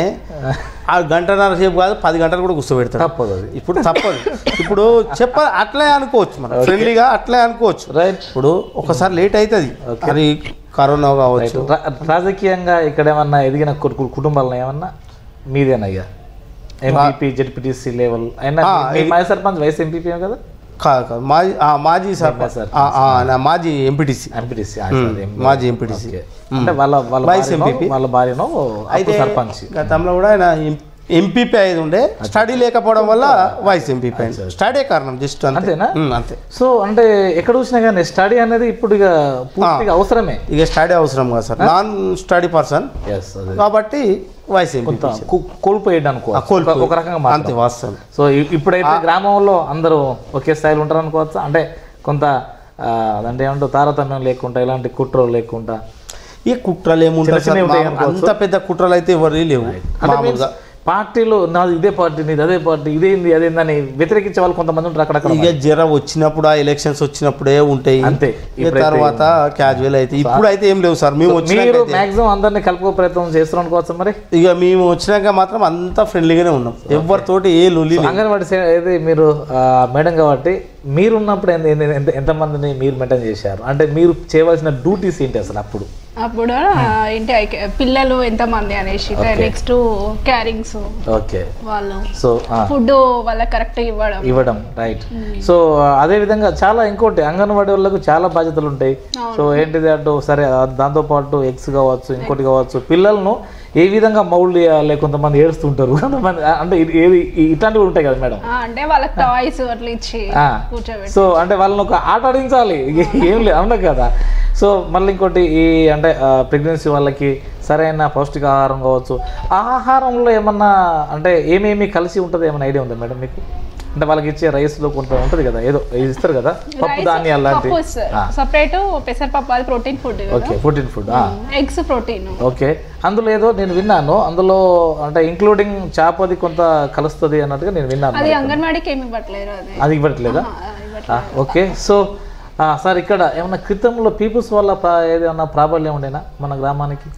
Speaker 3: ఆ గంటన్నర సేపు కాదు పది గంటలు కూడా కూర్చోబెడతాడు
Speaker 1: తప్పదు అది
Speaker 3: ఇప్పుడు తప్పదు ఇప్పుడు చెప్ప అట్లే అనుకోవచ్చు మనం ఫ్రెండ్లీగా అట్లే అనుకోవచ్చు
Speaker 1: రైట్
Speaker 3: ఇప్పుడు ఒకసారి లేట్ అవుతుంది అది కరోనా కావచ్చు
Speaker 1: రాజకీయంగా ఇక్కడ ఏమన్నా ఎదిగిన కు- కు- కుటుంబాలను ఏమన్నా మీదేనా ఇక ఎంపీపీ జెడ్పీటీసీ లెవెల్ అయినా మీ మాజీ సర్పంచ్ వైస్ ఎంపీపీ కదా
Speaker 3: కాదు కాదు మాజీ ఆ, మాజీ సర్పంచ్ ఆ, ఆ, నా మాజీ ఎంపీటీసీ
Speaker 1: ఎంపీటీసీ
Speaker 3: మాజీ ఎంపీటీసీ
Speaker 1: అంటే వాళ్ళ వాళ్ళ
Speaker 3: వైస్
Speaker 1: భార్యనో,
Speaker 3: ఎంపీపీ.
Speaker 1: వాళ్ళ భార్యనో
Speaker 3: అయితే
Speaker 1: అప్పుడు సర్పంచ్
Speaker 3: గతంలో కూడా ఆయన ఎంపీపీ అయ్యేది ఉండే స్టడీ లేకపోవడం వల్ల వైస్ ఎంపీపీ అయింది స్టడీ కారణం జస్ట్ అంతే
Speaker 1: అంతేనా?
Speaker 3: ఉమ్, అంతే
Speaker 1: సో అంటే ఎక్కడ చూసినా కానీ స్టడీ అనేది ఇప్పుడు ఇక పూర్తిగా అవసరమే
Speaker 3: ఇక స్టడీ అవసరం కాదు sir non study person
Speaker 1: yes అదే
Speaker 3: కాబట్టి వైస్ ఎంపీ
Speaker 1: కొంత కు- కోల్పోయేది అనుకో
Speaker 3: కోల్పోయి.
Speaker 1: ఒక రకంగా
Speaker 3: అంతే
Speaker 1: మాత్రం
Speaker 3: వాస్తవం
Speaker 1: సో ఇ- ఇప్పుడైతే గ్రామంలో అందరూ ఒకే స్థాయిలో ఉంటారు అనుకోవచ్చా అంటే కొంత ఆ, అంటే ఏమంటారు తారతమ్యం లేకుండా ఇలాంటి కుట్రలు లేకుండా
Speaker 3: ఈ కుట్రలు ఏముంటాయి సార్
Speaker 1: చిన్నవి ఉంటాయి
Speaker 3: మా- అంత పెద్ద కుట్రలు అయితే ఎవరు లేవు
Speaker 1: అంటే
Speaker 3: మామూలుగా
Speaker 1: పార్టీలో నాది ఇదే పార్టీ నీది అదే పార్టీ ఇదేంది అదేందని వ్యతిరేకించే వాళ్ళు కొంతమంది ఉంటారు అక్కడక్కడ
Speaker 3: ఇక జర వచ్చినప్పుడు ఆ ఎలక్షన్స్ వచ్చినప్పుడే ఉంటాయి
Speaker 1: అంతే.
Speaker 3: ఇక తర్వాత క్యాజువల్ అయితే ఇప్పుడు అయితే ఏం లేవు సార్ మేము వచ్చినాక
Speaker 1: మీరు మాక్సిమం అందరినీ కలుపుకో ప్రయత్నం చేస్తున్నారు అనుకోవచ్చు మరి
Speaker 3: ఇక మేము వచ్చినాక మాత్రం అంతా ఫ్రెండ్లీగానే ఉన్నాం ఎవరితోటి ఏ లొల్లి లేదు
Speaker 1: అంగన్వాడీ సే- ఇది మీరు ఆ, మేడం కాబట్టి మీరున్నప్పుడు ఎంత ఎంత- ఎంత ఎంతమందిని మీరు మెయింటైన్ చేశారు అంటే మీరు చేయవలసిన డ్యూటీస్ ఏంటి అసలు అప్పుడు
Speaker 2: అప్పుడు ఏంటి ఐ- పిల్లలు ఎంతమంది అనేసి నెక్స్ట్ క్యారింగ్స్
Speaker 1: ఓకే
Speaker 2: వాళ్ళు
Speaker 1: సో
Speaker 2: ఫుడ్ వాళ్ళకి కరెక్ట్ ఇవ్వడం
Speaker 1: ఇవ్వడం రైట్ సో అదే విధంగా చాలా ఇంకోటి అంగన్వాడీ వాళ్ళకు చాలా బాధ్యతలు ఉంటాయి సో ఏంటిది అటు సరే ఆ, దాంతోపాటు ఎగ్స్ కావచ్చు ఇంకోటి కావచ్చు పిల్లలను ఏ విధంగా మౌల్డ్ చేయాలి కొంతమంది ఏడుస్తుంటారు కొంతమంది ఆ, అంటే ఇది- ఏది ఈ- ఇట్లాంటివి కూడా ఉంటాయి కదా మేడం
Speaker 2: ఆ, అంటే వాళ్ళకి టాయ్స్ అట్లా ఇచ్చి
Speaker 1: ఆ.
Speaker 2: కూర్చోబెట్టి
Speaker 1: సో అంటే వాళ్ళని ఒక ఆట ఆడించాలి ఇక ఏం లేదు అవునా కదా సో మళ్ళీ ఇంకోటి ఈ అంటే ప్రెగ్నెన్సీ వాళ్ళకి సరైన పౌష్టికాహారం కావచ్చు ఆ ఆహారంలో ఏమన్నా అంటే ఏమేమి కలిసి ఉంటుంది ఏమైనా ఐడియా ఉందా మేడం మీకు అంటే వాళ్ళకి ఇచ్చే రైస్లో కొంత ఉంటుంది కదా ఏదో ఇది ఇస్తారు కదా పప్పు ధాన్యాలు లాంటి
Speaker 2: పప్పు సపరేట్ పెసరపప్పు అది protein food
Speaker 1: okay protein food
Speaker 2: eggs protein
Speaker 1: okay అందులో ఏదో నేను విన్నాను అందులో అంటే ఇంక్లూడింగ్ చేపది కొంత కలుస్తుంది అన్నట్టుగా నేను విన్నాను
Speaker 2: అది అంగన్వాడీకి ఏమి ఇవ్వట్లేరు అది
Speaker 1: అది ఇవ్వట్లేదా
Speaker 2: ఆ, ఇవ్వట్లేదు.
Speaker 1: ఆ, ఓకే సో ఆ, సార్ ఇక్కడ ఏమన్నా క్రితంలో పీపుల్స్ వల్ల ప్రా- ఏదైనా ప్రాబల్యం ఉండేనా మన గ్రామానికి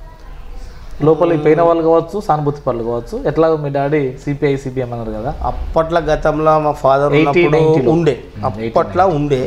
Speaker 1: లోపలికి పోయిన వాళ్ళు కావచ్చు సానుభూతి పనులు కావచ్చు ఎట్లా మీ డాడీ సిపిఐ సిపిఎం అన్నారు కదా
Speaker 3: అప్పట్లో గతంలో మా ఫాదర్
Speaker 1: 80,
Speaker 3: ఉన్నప్పుడు
Speaker 1: 90 లో.
Speaker 3: ఉండే అప్పట్లో ఉండే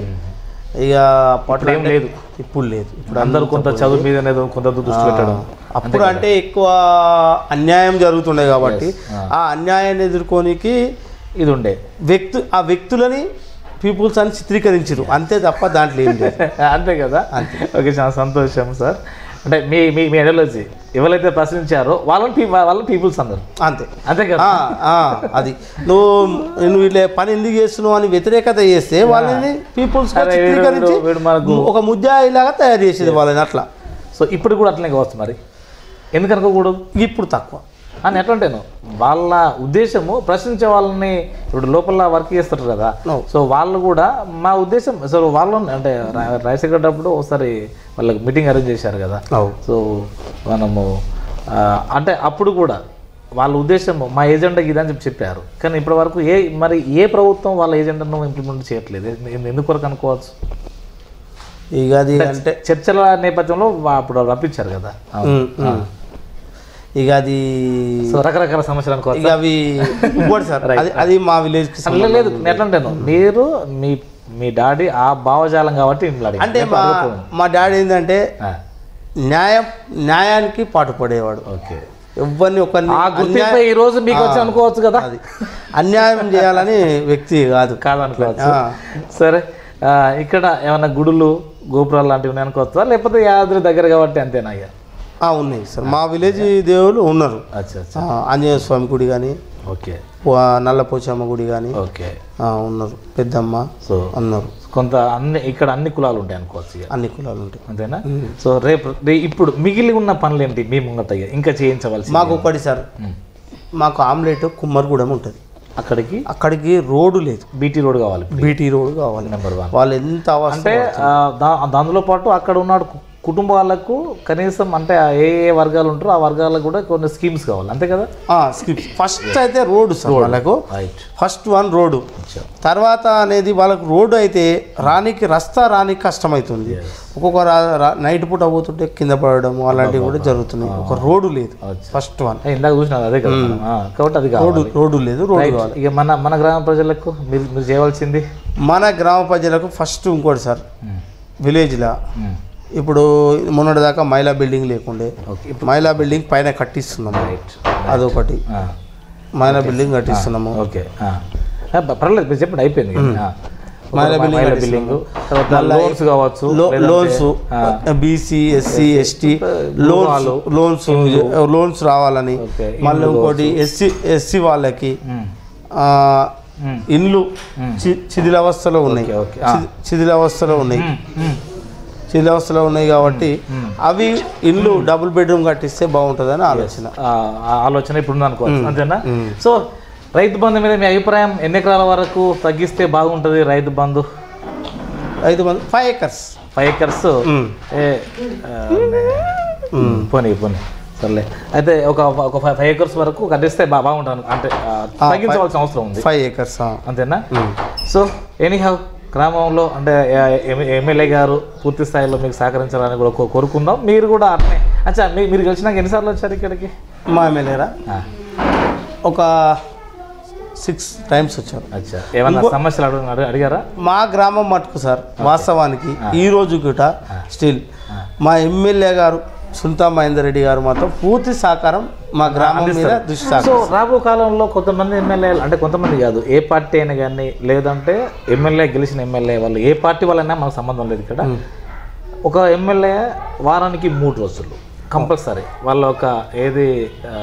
Speaker 3: ఇక అప్పట్లో
Speaker 1: ఏం
Speaker 3: అంటే-
Speaker 1: లేదు.
Speaker 3: ఇప్పుడు లేదు ఇప్పుడు
Speaker 1: అందరూ కొంత చదువు మీద ఏదో కొంత దృష్టి పెట్టడం
Speaker 3: అప్పుడు అంటే ఎక్కువ అన్యాయం జరుగుతుండే కాబట్టి ఆ అన్యాయాన్ని ఎదుర్కోనికి
Speaker 1: ఇది ఉండే
Speaker 3: వ్యక్తు ఆ వ్యక్తులని పీపుల్స్ అని చిత్రీకరించారు అంతే తప్ప దాంట్లో ఏం లేదు
Speaker 1: అంతే కదా ఓకే చాలా సంతోషం సార్ అంటే మీ మీ మీ ఐడియాలజీ ఎవరైతే ప్రశ్నించారో వాళ్ళని పీ- వాళ్ళని పీపుల్స్ అన్నారు
Speaker 3: అంతే
Speaker 1: అంతే కదా
Speaker 3: ఆ, ఆ, అది నువ్వు నువ్వు ఇట్లా పని ఎందుకు చేస్తున్నావు అని వ్యతిరేకత చేస్తే వాళ్ళని పీపుల్స్
Speaker 1: అరే వీడు-
Speaker 3: చిత్రీకరించి
Speaker 1: వీడు- వీడు మనకు
Speaker 3: ఒక ముద్దాయిలాగా తయారు చేసేది వాళ్ళని అట్లా
Speaker 1: సో ఇప్పుడు కూడా అట్లనే కావచ్చు మరి ఎందుకు అనుకోకూడదు
Speaker 3: ఇప్పుడు తక్కువ
Speaker 1: అని ఎట్లంటేను వాళ్ళ ఉద్దేశము ప్రశ్నించే వాళ్ళని ఇప్పుడు లోపల వర్క్ చేస్తారు కదా
Speaker 3: No.
Speaker 1: సో వాళ్ళు కూడా మా ఉద్దేశం అసలు వాళ్ళని అంటే రా- రైస్ అప్పుడు ఒకసారి వాళ్ళకి మీటింగ్ అరేంజ్ చేశారు కదా
Speaker 3: అవు
Speaker 1: సో మనము ఆ, అంటే అప్పుడు కూడా వాళ్ళ ఉద్దేశం మా ఏజెండా ఇదని చెప్పి చెప్పారు కానీ ఇప్పటి వరకు ఏ మరి ఏ ప్రభుత్వం వాళ్ళ ఏజెండాను ఇంప్లిమెంట్ చేయట్లేదు ఎందు- ఎందుకు వరకు అనుకోవచ్చు
Speaker 3: ఇక అది అంటే
Speaker 1: చర్చల నేపథ్యంలో వా- అప్పుడు రప్పించారు కదా అవును.
Speaker 3: ఉమ్, ఉమ్. ఇక అది
Speaker 1: సో రకరకాల సమస్యలు అనుకో
Speaker 3: ఇక అవి ఇంకోటి సార్ అది అది మా విలేజ్కి
Speaker 1: అట్లా లేదు నేను ఎట్లా అంటాను మీరు మీ మీ డాడీ ఆ భావజాలం కాబట్టి ఇంట్లో అడిగాను.
Speaker 3: అంటే మా మా డాడీ ఏంటంటే
Speaker 1: ఆ,
Speaker 3: న్యాయం న్యాయానికి పాటుపడేవాడు
Speaker 1: ఓకే
Speaker 3: ఎవరిని ఒకరిని
Speaker 1: ఆ గుర్తింపు ఈ రోజు మీకు వచ్చి అనుకోవచ్చు కదా
Speaker 3: అది అన్యాయం చేయాలని వ్యక్తి కాదు
Speaker 1: కాదనుకోవచ్చు
Speaker 3: ఆ.
Speaker 1: సరే ఆ, ఇక్కడ ఏమైనా గుడులు గోపురాలు లాంటివి ఉన్నాయి అనుకోవచ్చా లేకపోతే యాదాద్రి దగ్గర కాబట్టి అంతేనా అయ్యా
Speaker 3: ఆ, ఉన్నాయి సార్ మా విలేజ్ దేవుళ్ళు ఉన్నారు
Speaker 1: అచ్చా అచ్చా
Speaker 3: ఆ, ఆంజనేయ స్వామి గుడి కానీ
Speaker 1: ఓకే
Speaker 3: నల్లపోచమ్మ గుడి కానీ
Speaker 1: ఓకే
Speaker 3: ఉన్నారు పెద్దమ్మ
Speaker 1: సో
Speaker 3: ఉన్నారు
Speaker 1: కొంత అన్ని ఇక్కడ అన్ని కులాలు ఉంటాయి అనుకోవచ్చు ఇక
Speaker 3: అన్ని కులాలు ఉంటాయి
Speaker 1: అంతేనా సో రేపు రే- ఇప్పుడు మిగిలి ఉన్న పనులు ఏంటి మీ ముంగట ఇక? ఇంకా చేయించవలసి
Speaker 3: మాకు ఒకటి సార్ మాకు ఆమ్లెట్ కుమ్మరిగూడెం ఉంటుంది
Speaker 1: అక్కడికి
Speaker 3: అక్కడికి రోడ్డు లేదు
Speaker 1: బీటీ రోడ్ కావాలి
Speaker 3: బీటీ రోడ్ కావాలి
Speaker 1: నెంబర్ వన్
Speaker 3: వాళ్ళు ఎంత అవస్థ
Speaker 1: అంటే ఆ, దా- దానిలో పాటు అక్కడ ఉన్న కు- కుటుంబాలకు కనీసం అంటే ఆ ఏ ఏ వర్గాలు ఉంటారో ఆ వర్గాలకు కూడా కొన్ని స్కీమ్స్ కావాలి అంతే కదా
Speaker 3: స్కిప్ ఫస్ట్ అయితే రోడ్డు సార్ వాళ్ళకు
Speaker 1: రైట్
Speaker 3: ఫస్ట్ వన్ రోడ్డు తర్వాత అనేది వాళ్ళకు రోడ్డు అయితే రానికి రస్తా రానికి కష్టమవుతుంది ఒక్కొక్క రా- రా- నైట్ పూట పోతుంటే కింద పడడం అలాంటివి కూడా జరుగుతున్నాయి ఒక రోడ్డు లేదు ఫస్ట్ వన్
Speaker 1: ఇందాక చూసిన అదే కదా మనం. ఆ, కాబట్టి అది కావాలి
Speaker 3: రోడ్డు రోడ్డు లేదు రోడ్డు కావాలి
Speaker 1: ఇక మన మన గ్రామ ప్రజలకు మీరు మీరు చేయవలసింది
Speaker 3: మన గ్రామ ప్రజలకు ఫస్ట్ ఇంకోటి సార్ విలేజ్లో
Speaker 1: మ్మ్.
Speaker 3: ఇప్పుడు మొన్నటిదాకా మహిళా బిల్డింగ్ లేకుండే
Speaker 1: ఓకే
Speaker 3: మహిళా బిల్డింగ్ పైన కట్టిస్తున్నాము
Speaker 1: రైట్
Speaker 3: అదొకటి
Speaker 1: ఆ,
Speaker 3: మహిళా బిల్డింగ్ కట్టిస్తున్నాము
Speaker 1: ఓకే ఆ. ఆ, ప- పర్లేదు మీరు చెప్పండి అయిపోయింది కదా. ఆ. ఒక
Speaker 3: మహిళా బిల్డింగ్
Speaker 1: మహిళా
Speaker 3: కట్టిస్తున్నాము.
Speaker 1: బిల్డింగ్ తర్వాత లోన్స్ కావచ్చు
Speaker 3: లో-
Speaker 1: లేదంటే,
Speaker 3: లోన్స్
Speaker 1: ఆ,
Speaker 3: BC SC ST loans loans loans రావాలని
Speaker 1: ఓకే.
Speaker 3: మళ్ళీ ఇంకోటి ఎస్సీ ఎస్సీ వాళ్ళకి
Speaker 1: మ్మ్.
Speaker 3: ఆ, ఇండ్లు చి- శిథిలావస్థలో ఉన్నాయి
Speaker 1: ఓకే, ఓకే.
Speaker 3: చి- శిథిలావస్థలో ఉన్నాయి
Speaker 1: మ్మ్. మ్మ్.
Speaker 3: శిథిలావస్థలో ఉన్నాయి కాబట్టి అవి ఇల్లు డబుల్ బెడ్రూమ్ కట్టిస్తే బాగుంటుందని ఆలోచన
Speaker 1: ఆ ఆ ఆలోచన ఇప్పుడు ఉంది అనుకోవచ్చు అంతేనా సో రైతు బంధు మీద మీ అభిప్రాయం ఎన్ని ఎకరాల వరకు తగ్గిస్తే బాగుంటుంది రైతు బంధు
Speaker 3: ఐదు మంది ఫైవ్ ఏకర్స్
Speaker 1: ఫైవ్ ఎకర్స్ ఏ ఆ, పోనీ పోనీ సర్లే అయితే ఒక ఒక ఫైవ్ ఫైవ్ ఎకర్స్ వరకు కట్టిస్తే బా బాగుంటుంది అంటే ఆ, తగ్గించవలసిన అవసరం ఉంది
Speaker 3: ఫైవ్ ఏకర్స్
Speaker 1: అంతేనా సో ఎనీహౌ గ్రామంలో అంటే ఎమ్మెల్యే గారు పూర్తి స్థాయిలో మీకు సహకరించాలని కూడా కో- కోరుకుందాం మీరు కూడా అట్నే అచ్చా మీ- మీరు గెలిచినాక ఎన్నిసార్లు వచ్చారు ఇక్కడికి
Speaker 3: మా ఎమ్మెల్యేరా
Speaker 1: ఆ,
Speaker 3: ఒక సిక్స్ టైమ్స్ వచ్చారు
Speaker 1: అచ్చా ఏమన్నా సమస్యలు అడుగు అడుగు- అడిగారా
Speaker 3: మా గ్రామం మటుకు సార్ వాస్తవానికి ఈ రోజు గిట స్టిల్ మా ఎమ్మెల్యే గారు సుల్తా మహేందర్ రెడ్డి గారు మాత్రం పూర్తి సహకారం మా గ్రామం మీద దృష్టి
Speaker 1: సో
Speaker 3: సార్
Speaker 1: రాబో కాలంలో కొంతమంది ఎమ్మెల్యేలు అంటే కొంతమంది కాదు ఏ పార్టీ అయినా కానీ లేదంటే ఎమ్మెల్యే గెలిచిన ఎమ్మెల్యే వాళ్ళు ఏ పార్టీ వాళ్ళైనా మనకు సంబంధం లేదు ఇక్కడ ఒక ఎమ్మెల్యే వారానికి మూడు రోజులు కంపల్సరీ వాళ్ళ ఒక ఏది ఆ,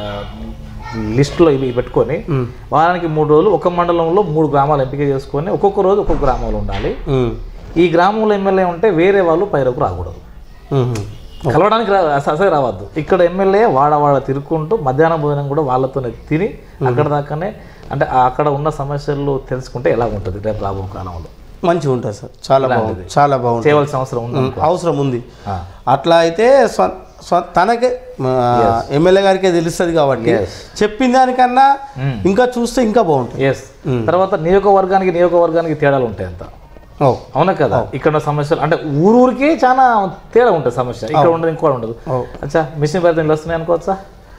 Speaker 1: లిస్టులో ఇవి పెట్టుకొని వారానికి మూడు రోజులు ఒక మండలంలో మూడు గ్రామాలు ఎంపిక చేసుకొని ఒక్కొక్క రోజు ఒక్కొక్క గ్రామంలో ఉండాలి
Speaker 3: ఉమ్.
Speaker 1: ఈ గ్రామంలో ఎమ్మెల్యే ఉంటే వేరే వాళ్ళు పైరకు రాకూడదు
Speaker 3: ఉమ్.
Speaker 1: కలవడానికి రా అస- అసలు రావద్దు ఇక్కడ ఎమ్మెల్యే వాడ వాడ తిరుక్కుంటూ మధ్యాహ్న భోజనం కూడా వాళ్ళతోనే తిని అక్కడ దాకానే అంటే ఆ అక్కడ ఉన్న సమస్యలు తెలుసుకుంటే ఎలా ఉంటుంది రేపు రాబో కాలంలో
Speaker 3: మంచిగా ఉంటుంది సార్ చాలా బాగుంది చాలా బాగుంటుంది
Speaker 1: చేయవలసిన అవసరం ఉంది
Speaker 3: ఉమ్, అవసరం ఉంది
Speaker 1: ఆ.
Speaker 3: అట్లా అయితే స్వ- స్వ- తనకే మా ఎమ్మెల్యే గారికే తెలుస్తుంది కాబట్టి చెప్పిన దానికన్నా ఇంకా చూస్తే ఇంకా బాగుంటుంది
Speaker 1: ఎస్ తర్వాత నియోజకవర్గానికి నియోజకవర్గానికి తేడాలు ఉంటాయి అంత
Speaker 3: ఓ
Speaker 1: అవునా కదా ఇక్కడ ఉన్న సమస్యలు అంటే ఊరూరికి చాలా తేడా ఉంటుంది సమస్య ఇక్కడ ఉండదు ఇంకోటి ఉండదు
Speaker 3: ఓ.
Speaker 1: అచ్చా మిషన్ ప్రయత్నాలు వస్తున్నాయి అనుకోవచ్చా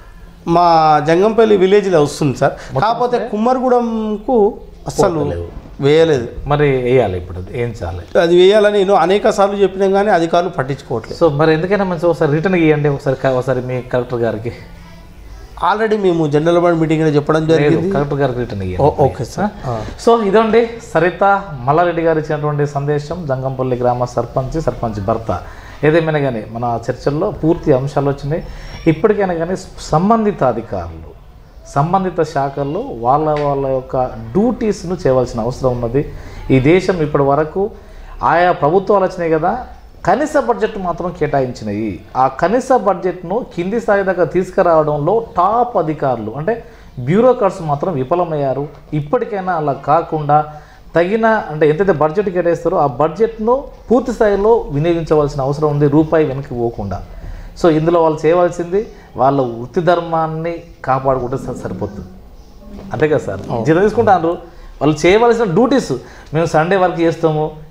Speaker 3: మా జంగంపల్లి విలేజ్లో వస్తుంది సార్ కాకపోతే కుమ్మరిగూడెంకు అస్సలు వేయలేదు
Speaker 1: మరి వేయాలి ఇప్పుడు అది ఏం చేయాలి
Speaker 3: అది వేయాలని నేను అనేక సార్లు చెప్పినాం కానీ అధికారులు పట్టించుకోవట్లేదు
Speaker 1: సో మరి ఎందుకైనా మంచి ఒకసారి రిటర్న్ ఇవ్వండి ఒకసారి క- ఒకసారి మీ కలెక్టర్ గారికి
Speaker 3: ఆల్రెడీ మేము జనరల్ బాడీ మీటింగ్లో చెప్పడం జరిగింది
Speaker 1: కలెక్టర్ గారికి రిటర్న్ ఇవ్వండి
Speaker 3: ఓ- ఓకే సార్ ఆ.
Speaker 1: సో ఇదండి సరిత మల్లారెడ్డి గారు ఇచ్చినటువంటి సందేశం జంగంపల్లి గ్రామ సర్పంచ్ సర్పంచ్ భర్త ఏదేమైనా కానీ మన చర్చల్లో పూర్తి అంశాలు వచ్చినాయి ఇప్పటికైనా కానీ సంబంధిత అధికారులు సంబంధిత శాఖల్లో వాళ్ళ వాళ్ళ యొక్క డ్యూటీస్ను చేయవలసిన అవసరం ఉన్నది ఈ దేశం ఇప్పటి వరకు ఆయా ప్రభుత్వాలు వచ్చినాయి కదా కనీస బడ్జెట్ మాత్రం కేటాయించినాయి ఆ కనీస బడ్జెట్ను కింది స్థాయి దాకా తీసుకురావడంలో టాప్ అధికారులు అంటే బ్యూరోక్రాట్స్ మాత్రం విఫలమయ్యారు ఇప్పటికైనా అలా కాకుండా తగిన అంటే ఎంతైతే బడ్జెట్ కేటాయిస్తారో ఆ బడ్జెట్ను పూర్తి స్థాయిలో వినియోగించవలసిన అవసరం ఉంది రూపాయి వెనక్కి పోకుండా సో ఇందులో వాళ్ళు చేయవలసింది వాళ్ళ వృత్తి ధర్మాన్ని కాపాడుకుంటే స- సరిపోతుంది అంతే కదా సార్ జీతం తీసుకుంటారు వాళ్ళు చేయవలసిన డ్యూటీస్ మేము సండే వర్క్ చేస్తాము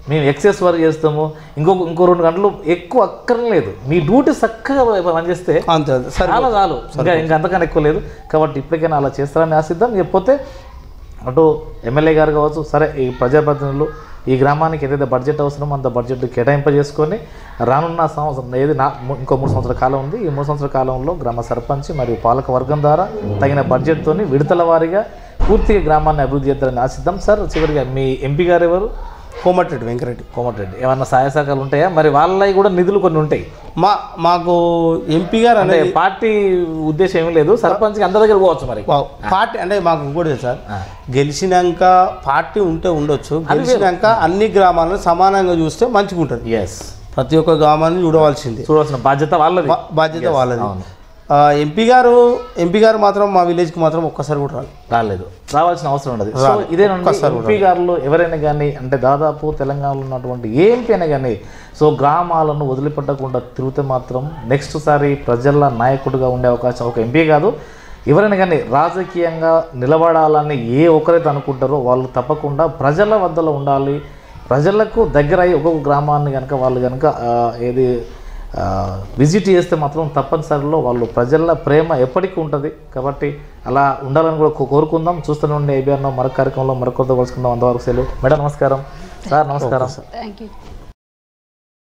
Speaker 1: మేము ఎక్సెస్ వర్క్ చేస్తాము ఇంకొక ఇంకో రెండు గంటలు ఎక్కువ అక్కర్లేదు మీ డ్యూటీ చక్కగా పనిచేస్తే
Speaker 3: అంతే అంతే సరే
Speaker 1: చాలా చాలు ఇంకా ఇంకా అంతకన్నా ఎక్కువ లేదు కాబట్టి ఇప్పటికైనా అలా చేస్తారని ఆశిద్దాం లేకపోతే అటు ఎమ్మెల్యే గారు కావచ్చు సరే ఈ ప్రజాప్రతినిధులు ఈ గ్రామానికి ఏదైతే బడ్జెట్ అవసరమో అంత బడ్జెట్ కేటాయింపజేసుకొని రానున్న సంవత్సరం ఏది నా ము- ఇంకో మూడు సంవత్సరాల కాలం ఉంది ఈ మూడు సంవత్సరాల కాలంలో గ్రామ సర్పంచ్ మరియు పాలక వర్గం ద్వారా తగిన బడ్జెట్తోని విడతల వారీగా పూర్తిగా గ్రామాన్ని అభివృద్ధి చేస్తారని ఆశిద్దాం సార్ చివరిగా మీ ఎంపీ గారు ఎవరు
Speaker 3: కోమటిరెడ్డి వెంకరెడ్డి
Speaker 1: కోమటిరెడ్డి ఏమన్నా సహాయ సహకారాలు ఉంటాయా మరి వాళ్ళవి కూడా నిధులు కొన్ని ఉంటాయి
Speaker 3: మా మాకు ఎంపీ గారు
Speaker 1: అంటే
Speaker 3: అనేది
Speaker 1: పార్టీ ఉద్దేశం ఏమీ లేదు సర్పంచ్కి అందరి దగ్గర పోవచ్చు మరి
Speaker 3: వా- పార్టీ అంటే మాకు ఇంకోటి తెలుసు సార్ గెలిచినాక పార్టీ ఉంటే ఉండొచ్చు గెలిచినాక అన్ని గ్రామాలను సమానంగా చూస్తే మంచిగా ఉంటుంది
Speaker 1: ఎస్
Speaker 3: ప్రతి ఒక్క గ్రామాన్ని చూడవలసిందే
Speaker 1: చూడాల్సిన బాధ్యత వాళ్ళది
Speaker 3: బా- బాధ్యత వాళ్ళది
Speaker 1: అవును.
Speaker 3: ఆ, ఎంపీ గారు ఎంపీ గారు మాత్రం మా విలేజ్కి మాత్రం ఒక్కసారి కూడా రాలి
Speaker 1: రాలేదు రావాల్సిన అవసరం ఉండదు సో ఇదేనండి ఎంపీ గారులు ఎవరైనా కానీ అంటే దాదాపు తెలంగాణలో ఉన్నటువంటి ఏ ఎంపీ అయినా కానీ సో గ్రామాలను వదిలిపెట్టకుండా తిరిగితే మాత్రం నెక్స్ట్ సారి ప్రజల నాయకుడిగా ఉండే అవకాశం ఒక ఎంపీ కాదు ఎవరైనా కానీ రాజకీయంగా నిలబడాలని ఏ ఒక్కరైతే అనుకుంటారో వాళ్ళు తప్పకుండా ప్రజల వద్దలో ఉండాలి ప్రజలకు దగ్గర అయ్యి ఒక్కొక్క గ్రామాన్ని కనుక వాళ్ళు కనుక ఆ, ఏది ఆ, విజిట్ చేస్తే మాత్రం తప్పనిసరిలో వాళ్ళు ప్రజల ప్రేమ ఎప్పటికీ ఉంటుంది కాబట్టి అలా ఉండాలని కూడా కో- కోరుకుందాం చూస్తూనే ఉండే ఏబిఆర్నో మరొక కార్యక్రమంలో మరొకరితో కలుసుకుందాం అంతవరకు సెలవు మేడం నమస్కారం సార్ నమస్కారం
Speaker 2: థ్యాంక్ యూ